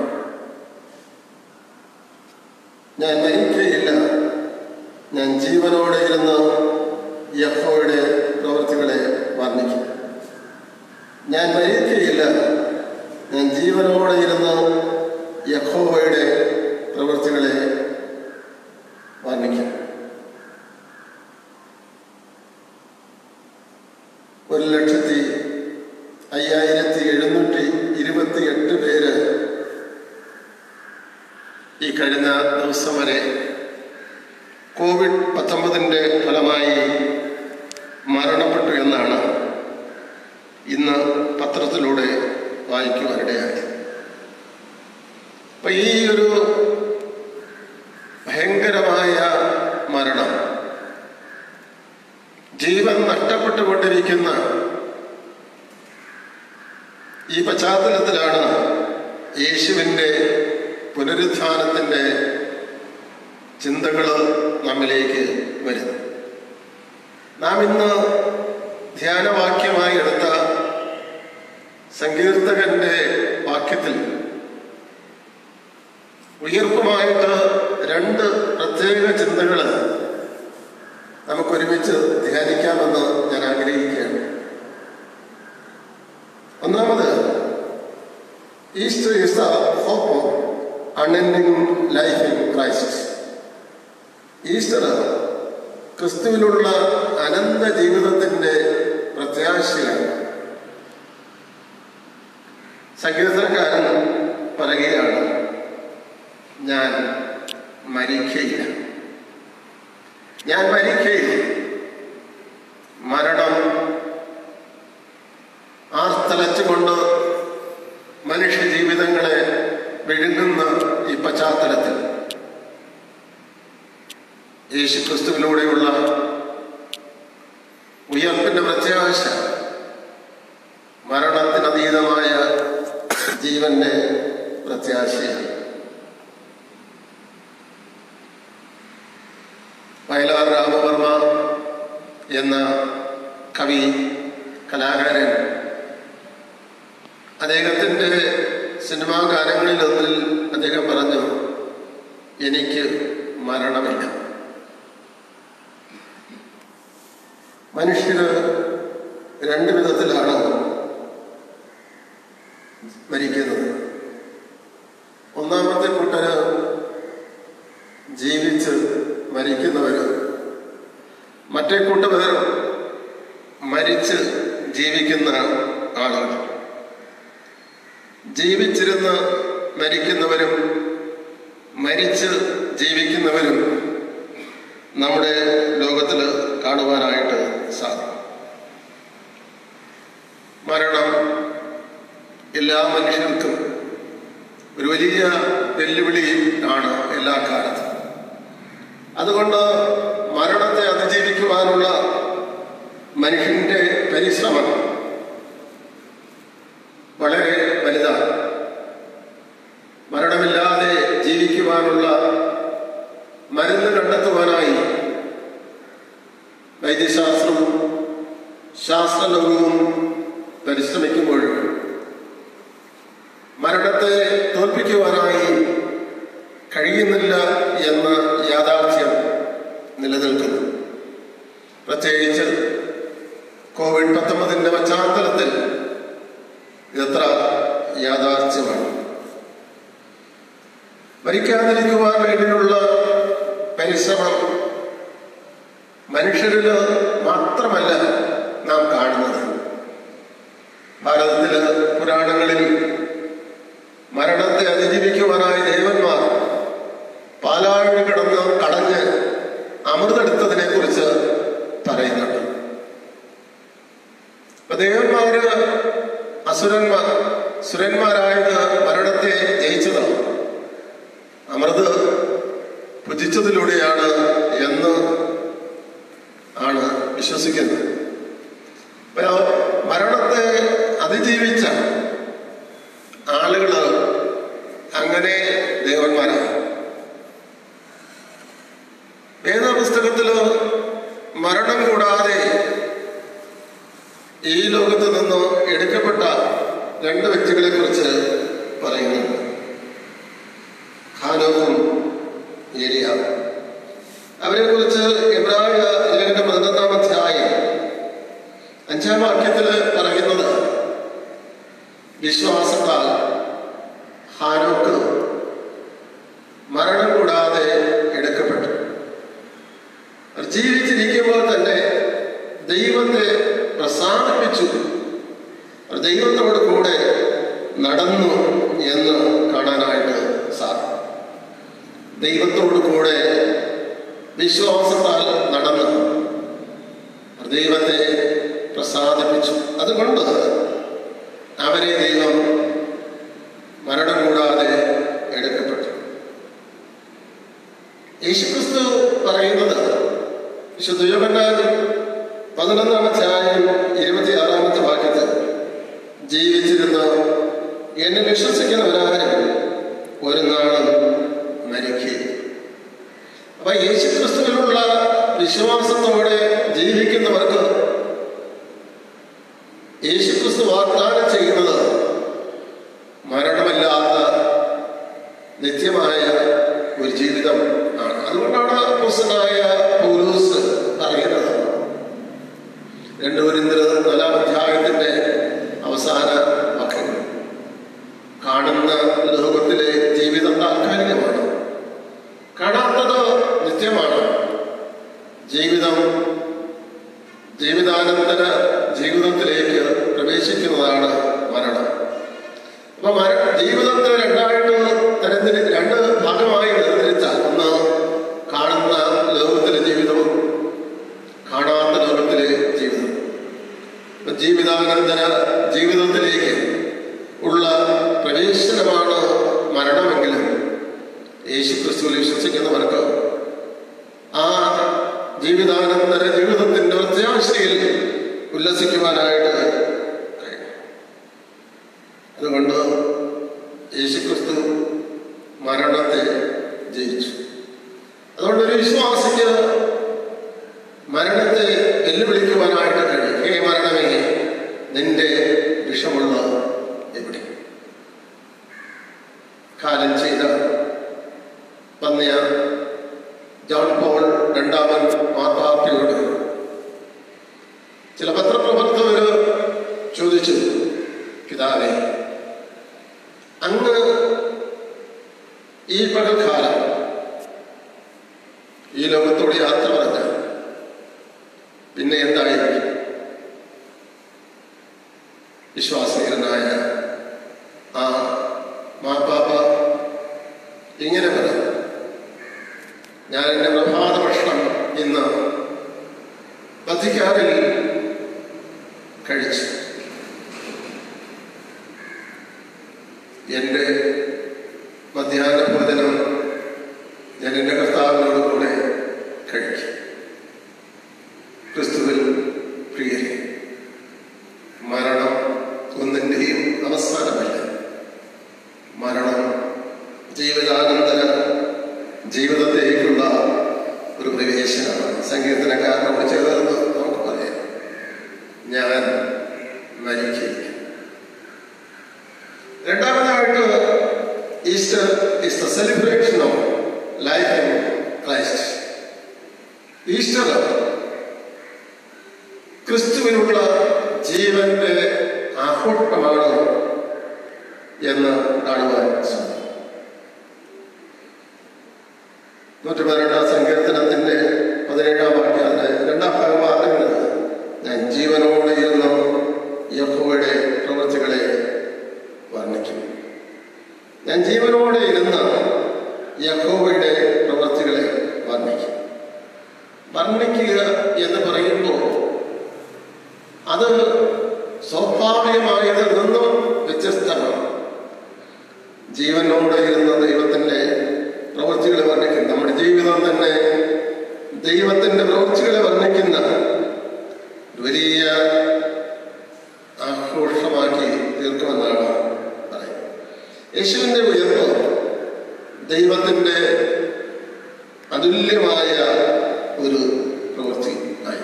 ഞാൻ മരിക്കുകയില്ല ഞാൻ ജീവനോടെ ഇരുന്ന് യഹോയുടെ പ്രവൃത്തികളെ വർണ്ണിക്കും ഞാൻ മരിക്കുകയില്ല ഞാൻ ജീവനോടെ ഇരുന്ന് യഹോവയുടെ പ്രവൃത്തികളെ വർണ്ണിക്കും ഒരു ലക്ഷത്തി അയ്യായിരത്തി എഴുന്നൂറ്റി ഇരുപത്തി എട്ട് പേര് ഈ കഴിഞ്ഞ ദിവസം വരെ കോവിഡ് പത്തൊമ്പതിൻ്റെ ഫലമായി മരണപ്പെട്ടു എന്നാണ് ഇന്ന് പത്രത്തിലൂടെ വായിക്കുവാനിടയായി അപ്പൊ ഈ ഒരു ഭയങ്കരമായ മരണം ജീവൻ നഷ്ടപ്പെട്ടുകൊണ്ടിരിക്കുന്ന ഈ പശ്ചാത്തലത്തിലാണ് യേശുവിൻ്റെ പുനരുത്ഥാനത്തിൻ്റെ ചിന്തകൾ നമ്മിലേക്ക് വരുന്നത് നാം ഇന്ന് ധ്യാനവാക്യമായി എടുത്ത സങ്കീർത്തകന്റെ വാക്യത്തിൽ ഉയർപ്പുമായിട്ട് രണ്ട് പ്രത്യേക ചിന്തകൾ നമുക്കൊരുമിച്ച് ധ്യാനിക്കാമെന്ന് ഞാൻ ആഗ്രഹിക്കുകയാണ് ഒന്നാമത് Easter is the hope of unending life in Christ Easter ക്രിസ്തുവിലുള്ള അനന്ത ജീവിതത്തിൻ്റെ പ്രത്യാശയാണ് സംഗീതക്കാരൻ പറയുകയാണ് ഞാൻ മരിക്കയില്ല ഞാൻ മരിക്കയില്ല മരണം ആർത്തലച്ചുകൊണ്ട് മനുഷ്യ ജീവിതങ്ങളെ വിഴുങ്ങുന്ന ഈ പശ്ചാത്തലത്തിൽ യേശു ക്രിസ്തുവിലൂടെയുള്ള ഉയർപ്പിന്റെ പ്രത്യാശ മരണത്തിനതീതമായ ജീവന്റെ പ്രത്യാശയാണ് വയലാർ രാമവർമ്മ എന്ന കവി കലാകാരൻ അദ്ദേഹത്തിൻ്റെ സിനിമാ ഗാനങ്ങളിലൊന്നിൽ അദ്ദേഹം പറഞ്ഞു എനിക്ക് മരണമില്ല മനുഷ്യര് രണ്ട് വിധത്തിലാണ് മരിക്കുന്നത് ഒന്നാമത്തെ കൂട്ടര് ജീവിച്ച് മരിക്കുന്നവര് മറ്റേ കൂട്ടപേർ മരിച്ച് ജീവിക്കുന്ന ആളുകൾ ജീവിച്ചിരുന്ന് മരിക്കുന്നവരും മരിച്ച് ജീവിക്കുന്നവരും നമ്മുടെ ലോകത്തിൽ കാണുവാനായിട്ട് സാധിക്കും മരണം എല്ലാ മനുഷ്യർക്കും ഒരു വലിയ വെല്ലുവിളി ആണ് എല്ലാ കാലത്തും അതുകൊണ്ട് മരണത്തെ അതിജീവിക്കുവാനുള്ള മനുഷ്യന്റെ പരിശ്രമം വളരെ വലുതാണ് മരണമില്ലാതെ ജീവിക്കുവാനുള്ള മരുന്ന് കണ്ടെത്തുവാനായി വൈദ്യശാസ്ത്രവും ശാസ്ത്രലോകവും പരിശ്രമിക്കുമ്പോൾ മരണത്തെ തോൽപ്പിക്കുവാനായി കഴിയുന്നില്ല എന്ന യാഥാർത്ഥ്യം നിലനിൽക്കുന്നു പ്രത്യേകിച്ച് കോവിഡ് പത്തൊമ്പതിൻ്റെ പശ്ചാത്തലത്തിൽ ഇതത്ര യാഥാർത്ഥ്യമാണ് മരിക്കാതിരിക്കുവാൻ വേണ്ടിയുള്ള പരിശ്രമം മനുഷ്യരിൽ മാത്രമല്ല നാം കാണുന്നത് ഭാരതത്തിലെ പുരാണങ്ങളിൽ മരണത്തെ അതിജീവിക്കുവാനായി ദേവന്മാർ പാലാഴ് കിടന്ന് കടഞ്ഞ് അമൃതെടുത്തതിനെ കുറിച്ച് പറയുന്നുണ്ട് അപ്പൊ ദേവന്മാര് അസുരന്മാർ സുരന്മാരായത് മരണത്തെ ജയിച്ചതാണ് അമൃത് ഭുജിച്ചതിലൂടെയാണ് എന്ന് ആണ് വിശ്വസിക്കുന്നത് അപ്പൊ മരണത്തെ അതിജീവിച്ച ആളുകള് അങ്ങനെ ദേവന്മാരാണ് വേദപുസ്തകത്തില് മരണം കൂടാതെ ഈ ലോകത്ത് നിന്ന് എടുക്കപ്പെട്ട രണ്ട് വ്യക്തികളെ കുറിച്ച് പറയുന്നുണ്ട് ഖാനോക്കും ഏരിയ അവരെ കുറിച്ച് എബ്രായ ലേഖന പതിനൊന്നാം അധ്യായം അഞ്ചാം വാക്യത്തിൽ പറയുന്നത് വിശ്വാസത്താൽ ഹാനോക്ക് മരണം കൂടാതെ എടുക്കപ്പെട്ടു അവർ ജീവിച്ചിരിക്കുമ്പോൾ തന്നെ ദൈവത്തെ പ്രസാദിപ്പിച്ചു അവർ ദൈവത്തോട് കൂടെ നടന്നു എന്ന് കാണാനായിട്ട് സാധിക്കും ദൈവത്തോട് കൂടെ വിശ്വാസത്താൽ നടന്നു അവർ ദൈവത്തെ പ്രസാദിപ്പിച്ചു അതുകൊണ്ട് അവരെ ദൈവം മരണം കൂടാതെ എടുക്കപ്പെട്ടു യേശുക്രിസ്തു പറയുന്നത് വിശുദ്ധ യോഹന്നാൻ പതിനൊന്നാം അധ്യായം ഇരുപത്തിയാറാമത്തെ വാക്യത്തിൽ ജീവിച്ചിരുന്ന എന്നെ വിശ്വസിക്കുന്നവരാരും ഒരു നാളും മരിക്കുകയും അപ്പൊ യേശുക്രിസ്തുവിലുള്ള വിശ്വാസത്തോടെ ജീവിക്കുന്നവർക്ക് യേശുക്രിസ്തു വാഗ്ദാനം ചെയ്യുന്നത് മരണം അപ്പൊ മര- ജീവിതത്തെ രണ്ടായിട്ട് തരംതിരി രണ്ട് ഭാഗമായി തരംതിരിച്ചാൽ ഒന്ന് കാണുന്ന ലോകത്തിലെ ജീവിതവും കാണാത്ത ലോകത്തിലെ ജീവിതം അപ്പൊ ജീവിതാനന്തര ജീവിതത്തിലേക്ക് ഉള്ള പ്രവേശനമാണ് മരണമെങ്കിലും യേശു ക്രിസ്തുവിൽ വിശ്വസിക്കുന്നവർക്ക് ആ ജീവിതാനന്തര ജീവിതത്തിന്റെ പ്രത്യാശയിൽ ഉല്ലസിക്കുവാനായിട്ട് കഴിയും അതുകൊണ്ട് യേശുക്രിസ്തു മരണത്തെ ജയിച്ചു അതുകൊണ്ട് ഒരു വിശ്വാസിക്ക് മരണത്തെ വെല്ലുവിളിക്കുവാനായിട്ട് കഴിയും ഹേ മരണമേ നിന്റെ വിഷമുള്ള എവിടെ കാലം ചെയ്ത പന്നിയ ജോൺ പോൾ രണ്ടാമൻ മാർപ്പാപ്പയോട് ചില പത്രപ്രവർത്തകർ ചോദിച്ചു പിതാവേ അങ്ങ് ഈ പകൽക്കാലം ഈ ലോകത്തോട് യാത്ര പറഞ്ഞ പിന്നെ എന്തായിരിക്കും വിശ്വാസീകരനായ ആ മാപ്പാപ്പ ഇങ്ങനെ പറഞ്ഞു ഞാൻ എൻ്റെ പ്രഭാത ഭക്ഷണം ഇന്ന് വത്തിക്കാനിൽ കഴിച്ചു എൻ്റെ മധ്യാഹ്ന ഭോജനം ഞാൻ എൻ്റെ കർത്താവിനോട് കൂടെ കഴിക്കും ക്രിസ്തുവിൽ പ്രിയരെ മരണം ഒന്നിൻ്റെയും അവസാനമല്ല മരണം ജീവിതാനന്തര ജീവിതത്തിലേക്കുള്ള ഒരു പ്രവേശനമാണ് സങ്കീർത്തനക്കാരനോട് ചേർന്ന് നമുക്ക് പറയാം ഞാൻ മരിക്കുകയില്ല രണ്ടാമതായിട്ട് Easter is the celebration of life in Christ Easter ക്രിസ്തുവിനുള്ള ജീവന്റെ ആഘോഷമാണ് എന്ന് കാണുവാൻ സാധിക്കും നൂറ്റി പതിനെട്ടാം സങ്കീർത്തനത്തിന്റെ പതിനേഴാം വാക്യം അതിന്റെ രണ്ടാം ഭാഗം പറയുന്നത് ഞാൻ ജീവനോടെ ഇരുന്ന് യഹോവയുടെ പ്രവൃത്തികളെ വർണ്ണിക്കും ഞാൻ ജീവനോടെ ഇരുന്ന് യഹോവയുടെ പ്രവൃത്തികളെ വർണ്ണിക്കും വർണ്ണിക്കുക എന്ന് പറയുമ്പോൾ അത് സ്വാഭാവികമായതിൽ നിന്നും വ്യത്യസ്തമാണ് ജീവനോടെ ഇരുന്ന ദൈവത്തിന്റെ പ്രവൃത്തികളെ വർണ്ണിക്കും നമ്മുടെ ജീവിതം തന്നെ ദൈവത്തിന്റെ പ്രവൃത്തികളെ വർണ്ണിക്കുന്ന ഒരു വലിയ ആഘോഷമാക്കി തീർക്കുമെന്നാണ് പറയുന്നത് യേശുവിന്റെ ഉയർപ്പ് ദൈവത്തിന്റെ അതുല്യമായ ഒരു പ്രവൃത്തി ആയി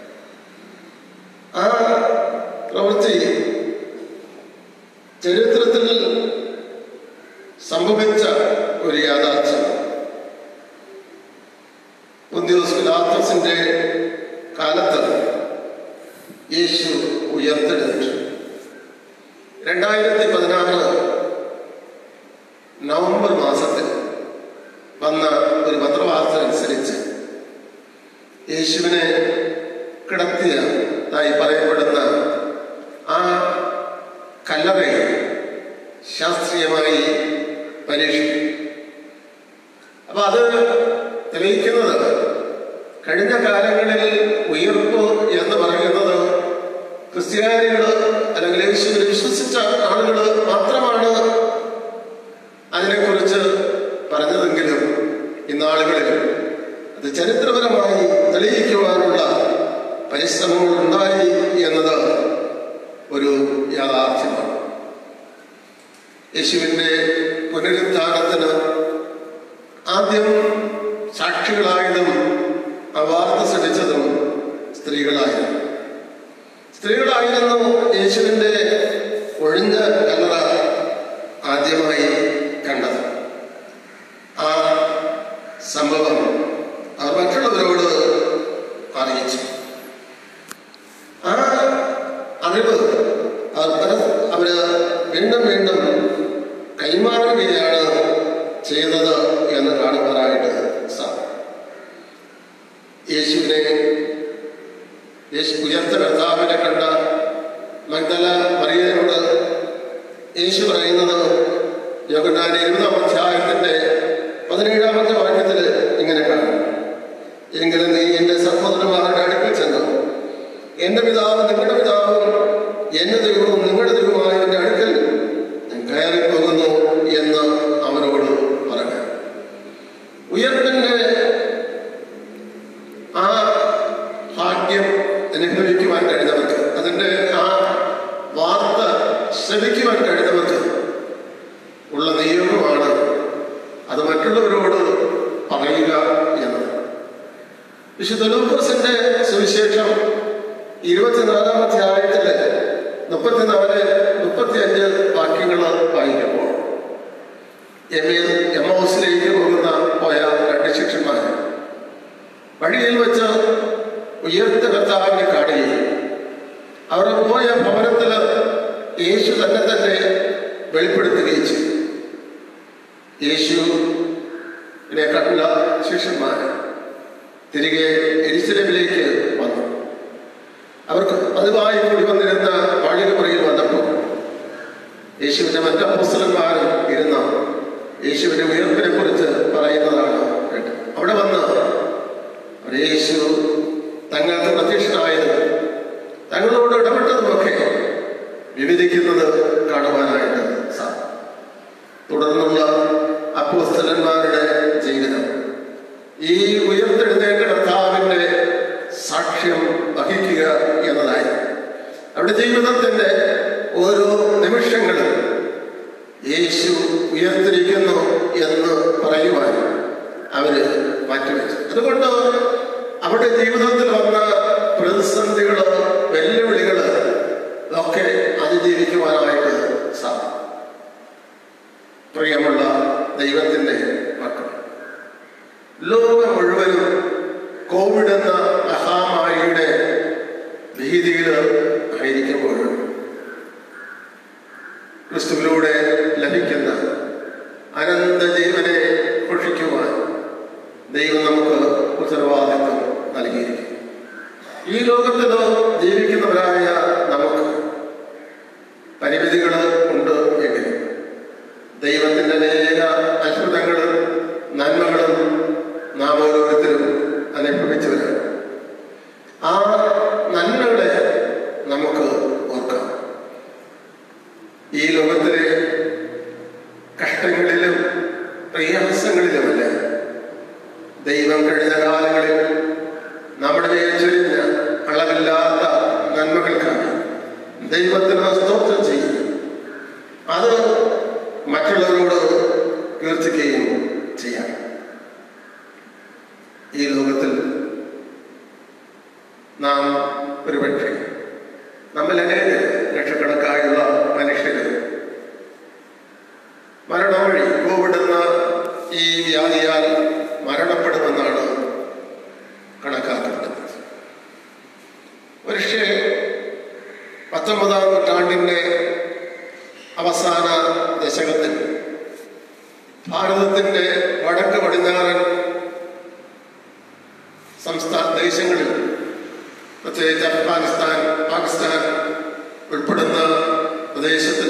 ആ പ്രവൃത്തി ചരിത്രത്തിൽ സംഭവിച്ച ഒരു യാഥാർത്ഥ്യം ഉദ്യോഗസ്ഥ പിലാത്തോസിന്റെ കാലത്ത് യേശു ഉയർത്തെഴുന്നേറ്റു രണ്ടായിരത്തി പതിനാറ് നവംബർ മാസത്തിൽ വന്ന ഒരു പത്രവാർത്ത അനുസരിച്ച് യേശുവിനെ കിടത്തിയതായി പറയപ്പെടുന്ന ആ കല്ലറയെ ശാസ്ത്രീയമായി പരീക്ഷിക്കും അപ്പൊ അത് തെളിയിക്കുന്നത് കഴിഞ്ഞ കാലങ്ങളിൽ ഉയർപ്പ് എന്ന് പറയുന്നത് ക്രിസ്ത്യാനികൾ അല്ലെങ്കിൽ യേശുവിൽ വിശ്വസിച്ച ആളുകൾ മാത്രമാണ് അതിനെക്കുറിച്ച് പറഞ്ഞതെങ്കിലും ഇന്നാളുകളിൽ അത് ചരിത്രപരമായി തെളിയിക്കുവാനുള്ള പരിശ്രമങ്ങൾ ഉണ്ടായി എന്നത് ഒരു യാഥാർത്ഥ്യമാണ് യേശുവിൻ്റെ പുനരുദ്ധാനത്തിന് ആദ്യം സാക്ഷികളായതും ആ വാർത്ത ശ്രമിച്ചതും സ്ത്രീകളായിരുന്നു സ്ത്രീകളായിരുന്നു യേശുവിൻ്റെ ഒഴിഞ്ഞ കല്ലറ ആദ്യമായി കണ്ടത് ആ സംഭവം അവർ മറ്റുള്ളവരോട് അറിയിച്ചു ആ അറിവ് അവർ പര- അവര് വീണ്ടും വീണ്ടും കൈമാറുകയാണ് ചെയ്തത് എന്ന് കാണുവാനായിട്ട് സാധിക്കും യേശുവിനെ യേശു ഉയർത്ത കർത്താവിനെ കണ്ട മഗ്ദല മറിയയോട് യേശു പറയുന്നത് യോഗനാന്റെ ഇരുപതാം അധ്യായത്തിന്റെ പതിനേഴാമത്തെ വാക്യത്തിൽ ഇങ്ങനെ കാണും എങ്കിലും നീ എൻ്റെ സഹോദരന്മാരുടെ അടുക്കൽ ചെന്ന് എൻ്റെ പിതാവ് നിങ്ങളുടെ പിതാവും എൻ്റെ ദൈവവും നിങ്ങളുടെ ദൈവമായ എൻ്റെ അടുക്കൽ ഞാൻ കയറിപ്പോകുന്നു എന്ന് അവനോട് പറഞ്ഞു ഉയർപ്പിൻ്റെ ആ ഭാഗ്യം അനുഭവിക്കുവാൻ കഴിഞ്ഞവർക്ക് അതിൻ്റെ ആ വാർത്ത ശ്രമിക്കുവാൻ കഴിഞ്ഞവർക്ക് ഉള്ള നിയമമാണ് അത് മറ്റുള്ളവരോട് പറയുക എന്നത് വിശുദ്ധ ലൂക്കോസിന്റെ സുവിശേഷം ഇരുപത്തിനാലാം അധ്യായത്തില് മുപ്പത്തിനാല് മുപ്പത്തിയഞ്ച് വാക്യങ്ങൾ വായിക്കുമ്പോൾ എമ്മിൽ എമ്മൗസിലേക്ക് പോകുന്ന പോയ രണ്ട് ശിഷ്യന്മാർ വഴിയിൽ വെച്ച് ഉയർത്ത കർത്താവിനെ കാണുകയും അവർ പോയ ഭവനത്തിൽ യേശു തന്നെ തന്നെ വെളിപ്പെടുത്തുകയും ചെയ്തു യേശുവിനെ കണ്ട ശിഷ്യന്മാർ തിരികെ എരിശിലമിലേക്ക് വന്നു അവർക്ക് പതിവായി കൂടി വന്നിരുന്ന വാഴികപ്പുറയിൽ വന്നപ്പോൾ യേശുവിന്റെ മറ്റ് അപ്പസ്തലന്മാരും ഇരുന്ന യേശുവിന്റെ ഉയർപ്പിനെ കുറിച്ച് പറയുന്നതാണ് കേട്ടത് അവിടെ വന്ന് അവർ യേശു തങ്ങൾക്ക് പ്രത്യക്ഷനായത് തങ്ങളോട് ഇടപെട്ടതുമൊക്കെ വിവരിക്കുന്നത് കാണുവാനായിട്ട് സാധിക്കും തുടർന്നുള്ള അപ്പോസ്തലന്മാരുടെ ജീവിതം ഈ ഉയർത്തെഴുന്നേറ്റ കർത്താവിന്റെ സാക്ഷ്യം വഹിക്കുക എന്നതായി അവരുടെ ജീവിതത്തിന്റെ ഓരോ നിമിഷങ്ങളും യേശു ഉയർത്തിരിക്കുന്നു എന്ന് പറയുവാൻ അവര് മാറ്റിവെച്ചു അതുകൊണ്ട് അവരുടെ ജീവിതത്തിൽ വന്ന പ്രതിസന്ധികള് വെല്ലുവിളികള് ഒക്കെ അതിജീവിക്കുവാനായിട്ട് സാധിക്കും പ്രിയമുള്ള ദൈവത്തിന്റെ മക്കൾ ലോകം മുഴുവനും കോവിഡ് എന്ന മഹാമാരിയുടെ ഭീതിയിൽ ആയിരിക്കുമ്പോൾ ക്രിസ്തുവിലൂടെ ലഭിക്കുന്ന അനന്ത ജീവനെ ഭക്ഷിക്കുവാൻ ദൈവം നമുക്ക് ഉത്തരവാദിത്വം നൽകിയിരിക്കും ഈ ലോകത്തിൽ ജീവിക്കുന്നവരായ നമുക്ക് പരിമിതികൾ ഉണ്ട് എങ്കിലും ദൈവത്തിന്റെ അനേക അത്ഭുതങ്ങളും നന്മകളും നാം ഓരോരുത്തരും അനുഭവിച്ചവരാണ് ആ നന്മകളെ നമുക്ക് ഓർക്കാം ഈ ലോകത്തിലെ കഷ്ടങ്ങളിലും പ്രയാസങ്ങളിലുമല്ല ദൈവം കഴിഞ്ഞ കാലങ്ങളിൽ നമ്മുടെ മേൽ ചൊരിഞ്ഞ അളവില്ലാത്ത നന്മകൾക്കാണ് ദൈവത്തിന് സ്തോത്രം ചെയ്യും അത് മറ്റുള്ളവരോട് കീർത്തിക്കുകയും ചെയ്യാം ഈ ലോകത്തിൽ നാം ഒരുപക്ഷെ നമ്മൾ അനേക ലക്ഷക്കണക്കായുള്ള മനുഷ്യര് മരണം വഴി കോവിഡ് എന്ന ഈ വ്യാധിയാൽ മരണപ്പെടുമെന്നാണ് കണക്കാക്കപ്പെടുന്നത് പക്ഷേ പത്തൊമ്പതാം നൂറ്റാണ്ടിൻ്റെ അവസാന ദശകത്തിൽ ഭാരതത്തിൻ്റെ വടക്ക് പടിഞ്ഞാറൻ സംസ്ഥാന ദേശങ്ങളിൽ പ്രത്യേകിച്ച് അഫ്ഗാനിസ്ഥാൻ പാകിസ്ഥാൻ ഉൾപ്പെടുന്ന പ്രദേശത്തിൽ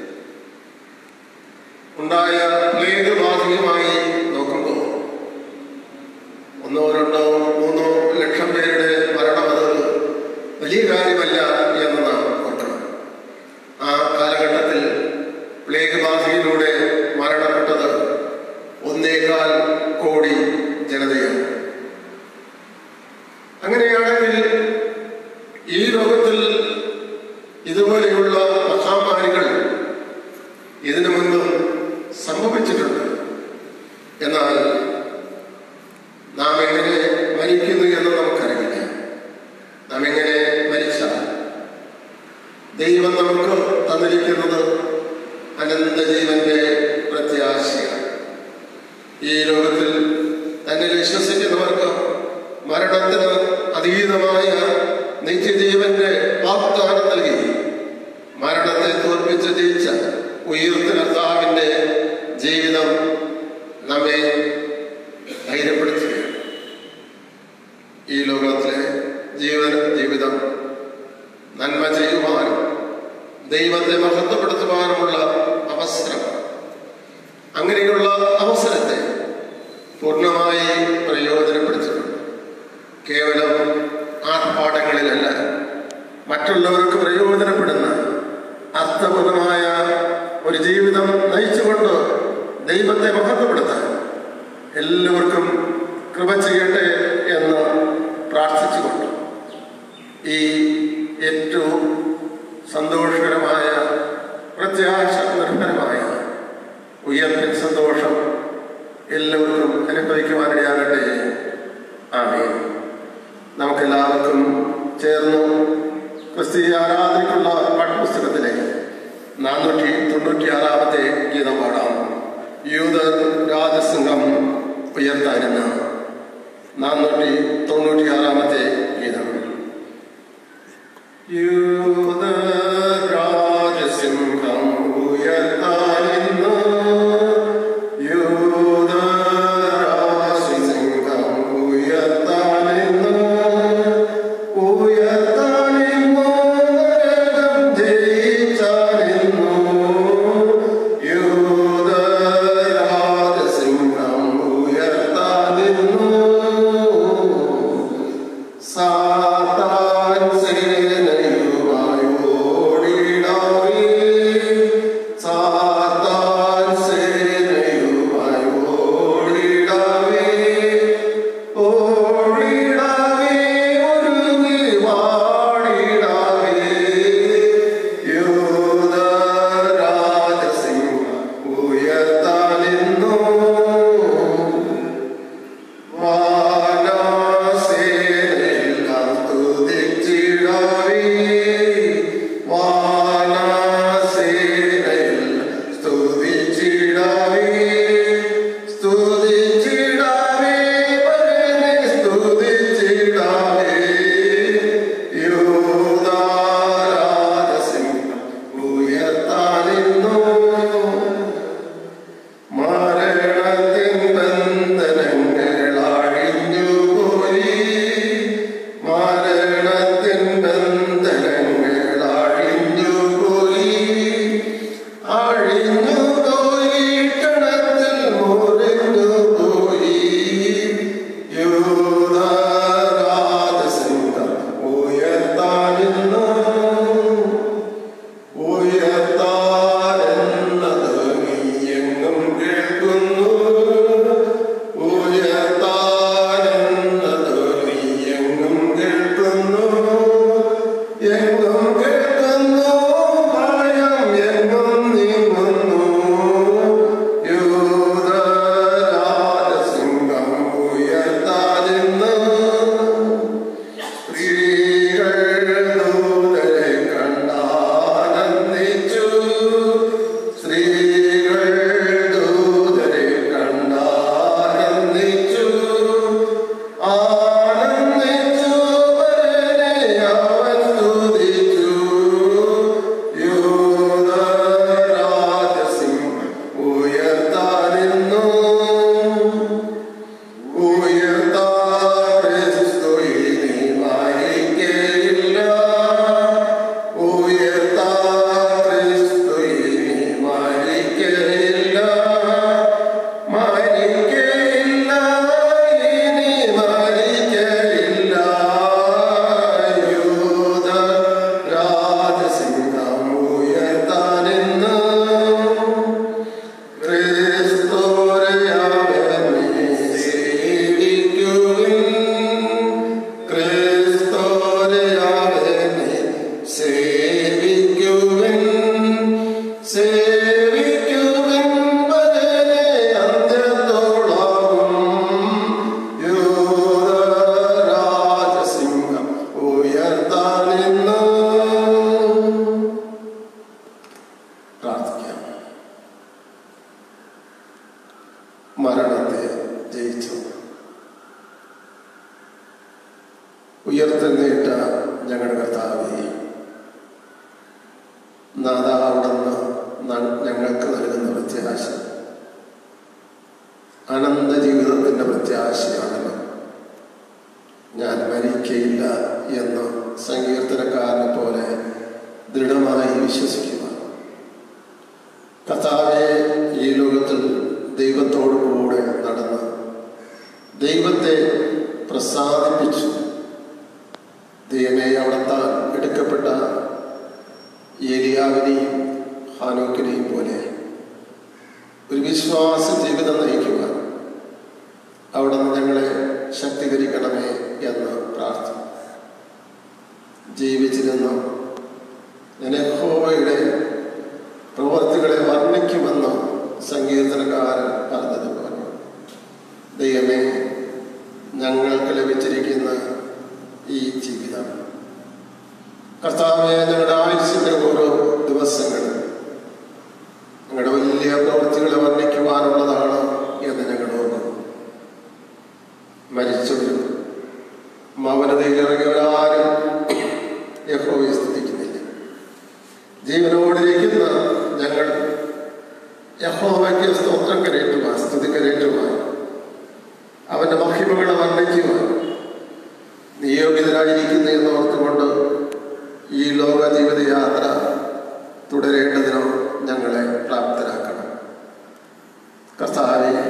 ഉണ്ടായ പ്ലേഗ് ബാധികമായി നോക്കുമ്പോൾ ഒന്നോ രണ്ടോ മൂന്നോ ലക്ഷം പേരുടെ മരണം അത് വലിയ കാര്യമല്ല എന്ന് നാം ഓർക്കണം ആ കാലഘട്ടത്തിൽ പ്ലേഗ് ബാധയിലൂടെ മരണപ്പെട്ടത് ഒന്നേകാൽ കോടി ജനതയാണ് അങ്ങനെയാണെങ്കിൽ ഈ ലോകത്തിൽ ഇതുപോലെയുള്ള മഹാമാരികൾ ഇതിനു മുൻപ് സംഭവിച്ചിട്ടുണ്ട് എന്നാൽ നാം എങ്ങനെ മരിക്കുന്നു എന്ന് നമുക്കറിയില്ല നാം എങ്ങനെ മരിച്ചാൽ ദൈവം നമുക്ക് തന്നിരിക്കുന്നത് അനന്ത ജീവന്റെ പ്രത്യാശയാണ് ഈ ലോകത്തിൽ തന്നെ വിശ്വസിക്കുന്നവർക്ക് മരണത്തിന് അതീതമായ നിത്യജീവന്റെ വാഗ്ദാനം നൽകി മരണത്തെ തോൽപ്പിച്ച് ജയിച്ച ഉയർത്ത കർത്താവിന്റെ ജീവിതം നമ്മെ ധൈര്യപ്പെടുത്തുകയാണ് ഈ ലോകത്തിലെ ജീവന ജീവിതം നന്മ ചെയ്യുവാനും ദൈവത്തെ മഹത്വപ്പെടുത്തുവാനുമുള്ള അവസരം അങ്ങനെയുള്ള അവസരത്തെ പൂർണ്ണമായി പ്രയോജനപ്പെടുത്തുന്നു കേവലം ആർഭാടങ്ങളിലല്ല മറ്റുള്ളവർക്ക് പ്രയോജനപ്പെടുന്ന അർത്ഥപൂർണമായ ഒരു ജീവിതം നയിച്ചുകൊണ്ട് ദൈവത്തെ മഹത്വപ്പെടുത്താൻ എല്ലാവർക്കും കൃപ ചെയ്യട്ടെ എന്ന് പ്രാർത്ഥിച്ചുകൊണ്ട് ഈ ഏറ്റവും സന്തോഷകരമായ പ്രത്യാശ നിർഭരമായ ഉയർപ്പിൻ സന്തോഷം എല്ലാവർക്കും അനുഭവിക്കുവാനിടയാകട്ടെ ആമേൻ നമുക്കെല്ലാവർക്കും ചേർന്ന് ക്രിസ്തീയ ആരാധനയ്ക്കുള്ള പാഠപുസ്തകത്തിലെ നാനൂറ്റി തൊണ്ണൂറ്റിയാറാമത്തെ ഗീതം പാടാം യൂത രാജസിംഹം ഉയർത്താനെന്ന നാനൂറ്റി തൊണ്ണൂറ്റിയാറാമത്തെ ഗീതം യൂത രാജസിംഹം ഉയർത്താനെന്ന് യൂത രാജസിംഹം ഉയർത്താനെന്ന് ഉയർത്താനെന്ന് നരകം ജയിച്ചാനെന്നു യൂത രാജസിംഹം ഉയർത്താനെന്നു സാത്താൻ സേനയുമായി ഓടിടാവേ സാത്താൻ സേനയുമായി ഓടിടാവേ ഓടിടാവേ ഒരുങ്ങി വാടിടാവേ യൂത രാജസിംഹ ഉയർത്താനെന്നു വാനസേനയെല്ലാം സ്തുതിച്ചിടാവേ. വാനസേനയെല്ലാം സ്തുതിച്ചിടാവേ. സ്തുതിച്ചിടാവേ, പരനെ സ്തുതിച്ചിടാവേ. യൂദാരാജസിംഹം ഉയർത്താനിന്നു മരണത്തിൻ ബന്ധനങ്ങൾ അഴിഞ്ഞുപോയി മരണത്തിൻ ബന്ധനങ്ങൾ അഴിഞ്ഞുപോയി അഴിഞ്ഞുപോയി കണത്തിൽ മുറിഞ്ഞുപോയി യൂദാരാജസിംഹം ഉയർത്താനിന്നു ഉയർത്താനെന്നത് നീയെങ്ങും കേൾക്കുന്നു ഉയർത്താനെന്നത് നീയെങ്ങും കേൾക്കുന്നു എങ്ങും കേൾക്കുന്നു ഭയം എങ്ങും നീങ്ങുന്നു യൂദരാജസിംഹം ഉയർത്താനെന്ന് സ്ത്രീകൾ ദൂതരെ കണ്ടാനന്ദിച്ചു സ്ത്രീകൾ ദൂതരെ കണ്ടാനന്ദിച്ചു ആനന്ദിച്ചു പരനെ അവൻ സ്തുതിച്ചു യൂദരാജസിംഹം ഉയർത്താനിന്നു പ്രാർത്ഥിക്കാം മരണത്തെ ജയിച്ചു ഉയർത്തെന്നേറ്റ ഞങ്ങളുടെ കർത്താവെ നാദാ അവിടുന്ന് ന- ഞങ്ങൾക്ക് നൽകുന്ന പ്രത്യാശ അനന്ത ജീവിതത്തിൻ്റെ പ്രത്യാശയാണല്ലോ ഞാൻ മരിക്കയില്ല എന്ന് സങ്കീർത്തനക്കാരനെ പോലെ ദൃഢമായി വിശ്വസിക്കുക കർത്താവെ ഈ ലോകത്തിൽ ദൈവത്തോടു കൂടെ നടന്ന് ദൈവത്തെ പ്രസാദിപ്പിച്ചു ദൈവമേ അവിടത്താൽ എടുക്കപ്പെട്ട ഏലിയാവിനെയും ഹാനോക്കിനെയും പോലെ ഒരു വിശ്വാസ ജീവിതം നയിക്കുവാൻ അവിടെ നിന്ന് ഞങ്ങളെ ശക്തീകരിക്കണമേ എന്ന് പ്രാർത്ഥിക്കും ജീവിച്ചിരുന്നു ഞാൻ യഹോവയുടെ പ്രവർത്തികളെ വർണ്ണിക്കുമെന്ന് സങ്കീർത്തനക്കാരൻ പറഞ്ഞതുപോലെ ദൈവമേ ഞങ്ങൾക്ക് ലഭിച്ചിരിക്കുന്ന ഈ ജീവിതം കർത്താവെ ഞങ്ങളുടെ ആയുസിന്റെ ഓരോ ദിവസങ്ങളും ഞങ്ങളുടെ വലിയ പ്രവൃത്തികളെ വർണ്ണിക്കുവാനുള്ളതാണ് എന്ന് ഞങ്ങൾ ഓർക്കുന്നു മരിച്ചവരും മൗനതയിൽ ഇറങ്ങിയവരാരും യഹോവയെ സ്തുതിക്കുന്നില്ല ജീവനോടിരിക്കുന്ന ഞങ്ങൾ യഹോവയ്ക്ക് സ്തോത്രം കരേറ്റുവാൻ സ്തുതി കരേറ്റുവാൻ അവന്റെ മഹിമകളെ വർണ്ണിക്കുവാൻ നിയോഗിതരായിരിക്കുന്നു എന്ന് ഓർത്തുകൊണ്ട് ഈ ലോക ജീവിതയാത്ര തുടരേണ്ടതിനോ ഞങ്ങളെ പ്രാപ്തരാക്കണം കർത്താവെ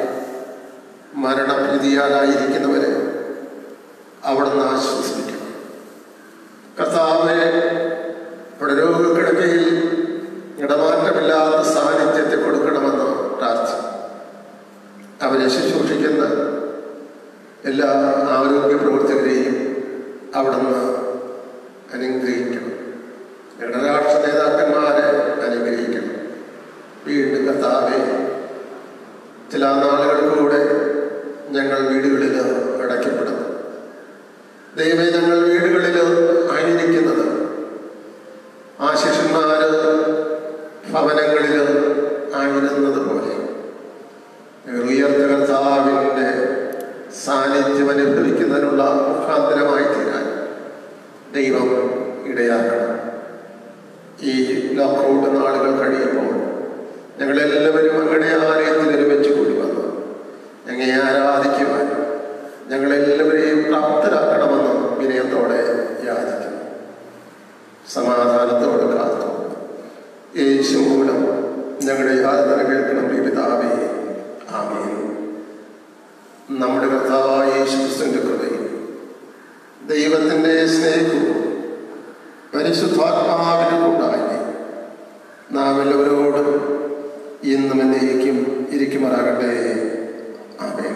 മരണഭീതിയാലായിരിക്കുന്നവരെ അവിടുന്ന് ആശ്വസിപ്പിക്കണം കർത്താവെ അവിടെ രോഗക്കിടക്കയിൽ ഇടമാറ്റമില്ലാത്ത സാന്നിധ്യത്തെ കൊടുക്കണമെന്ന് പ്രാർത്ഥിച്ചു അവരെ ശുശ്രൂഷിക്കുന്ന എല്ലാ ആരോഗ്യ പ്രവർത്തകരെയും അവിടുന്ന് അനുഗ്രഹിക്കണം ഞങ്ങളുടെ രാഷ്ട്ര നേതാക്കന്മാരെ അനുഗ്രഹിക്കണം വീണ്ടും കർത്താവെ ചില നാളുകൾക്കൂടെ ഞങ്ങൾ വീടുകളിൽ അടയ്ക്കപ്പെടുന്നു ദൈവമേ ഞങ്ങൾ വീടുകളിൽ ആയിരിക്കുന്നത് ആ ശിഷ്യന്മാര് ഭവനങ്ങളിൽ ആയിരുന്നത് പോലെ ഞങ്ങൾ ഉയർത്ത കർത്താവിൻ്റെ സാന്നിധ്യം അനുഭവിക്കുന്നതിനുള്ള മുഖാന്തരമായി തീരാൻ ദൈവം ഇടയാക്കണം ഈ ലോക്കൗട്ട് നാളുകൾ കഴിയുമ്പോൾ ഞങ്ങളെല്ലാവരും അങ്ങയുടെ ആലയത്തിൽ ഒരുമിച്ച് കൂടി വന്നു ഞങ്ങളെ ആരാധിക്കുവാൻ ഞങ്ങളെല്ലാവരെയും പ്രാപ്തരാക്കണമെന്ന് വിനയത്തോടെ യാചിക്കുന്നു സമാധാനത്തോടെ കാത്തു യേശു മൂലം ഞങ്ങളുടെ യാതന കേൾക്കണം ഈ പിതാവേ ആമേൻ നമ്മുടെ കർത്താവായ യേശു ക്രിസ്തുവിന്റെ കൃപയും ദൈവത്തിന്റെ സ്നേഹവും പരിശുദ്ധാത്മാവിനും ഉണ്ടായി നാം എല്ലാവരോടും ഇന്നും എന്നേക്കും ഇരിക്കുമാറാകട്ടെ ആമേൻ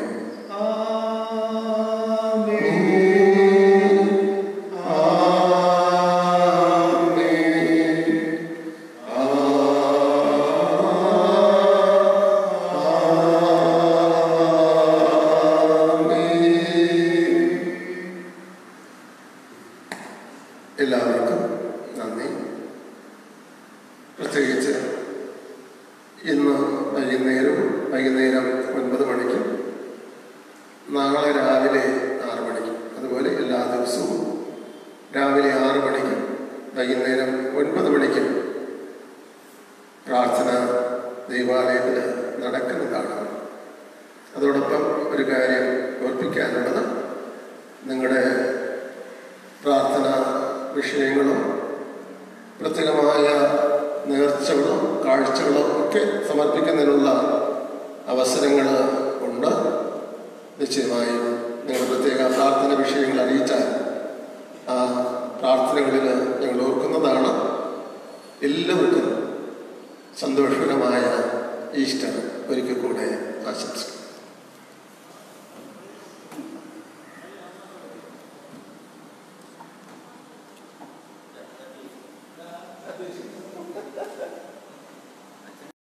എല്ലാവർക്കും നന്ദി പ്രത്യേകിച്ച് ഇന്ന് വൈകുന്നേരം വൈകുന്നേരം ഒൻപത് മണിക്കും നാളെ രാവിലെ ആറ് മണിക്കും അതുപോലെ എല്ലാ ദിവസവും രാവിലെ ആറ് മണിക്കും വൈകുന്നേരം ഒൻപത് മണിക്കും പ്രാർത്ഥന ദൈവാലയത്തിൽ നടക്കുന്നതാണ് അതോടൊപ്പം ഒരു കാര്യം ഓർപ്പിക്കാനുള്ളത് നിങ്ങളുടെ പ്രാർത്ഥന വിഷയങ്ങളും പ്രത്യേകമായ നേർച്ചകളോ കാഴ്ചകളോ ഒക്കെ സമർപ്പിക്കുന്നതിനുള്ള അവസരങ്ങൾ ഉണ്ട് നിശ്ചയമായും നിങ്ങൾ പ്രത്യേക പ്രാർത്ഥന വിഷയങ്ങൾ അറിയിച്ചാൽ ആ പ്രാർത്ഥനകളിൽ ഞങ്ങൾ ഓർക്കുന്നതാണ് എല്ലാവർക്കും സന്തോഷകരമായ ഈസ്റ്റർ ഒരിക്കൽ കൂടെ ആശംസിക്കുന്നു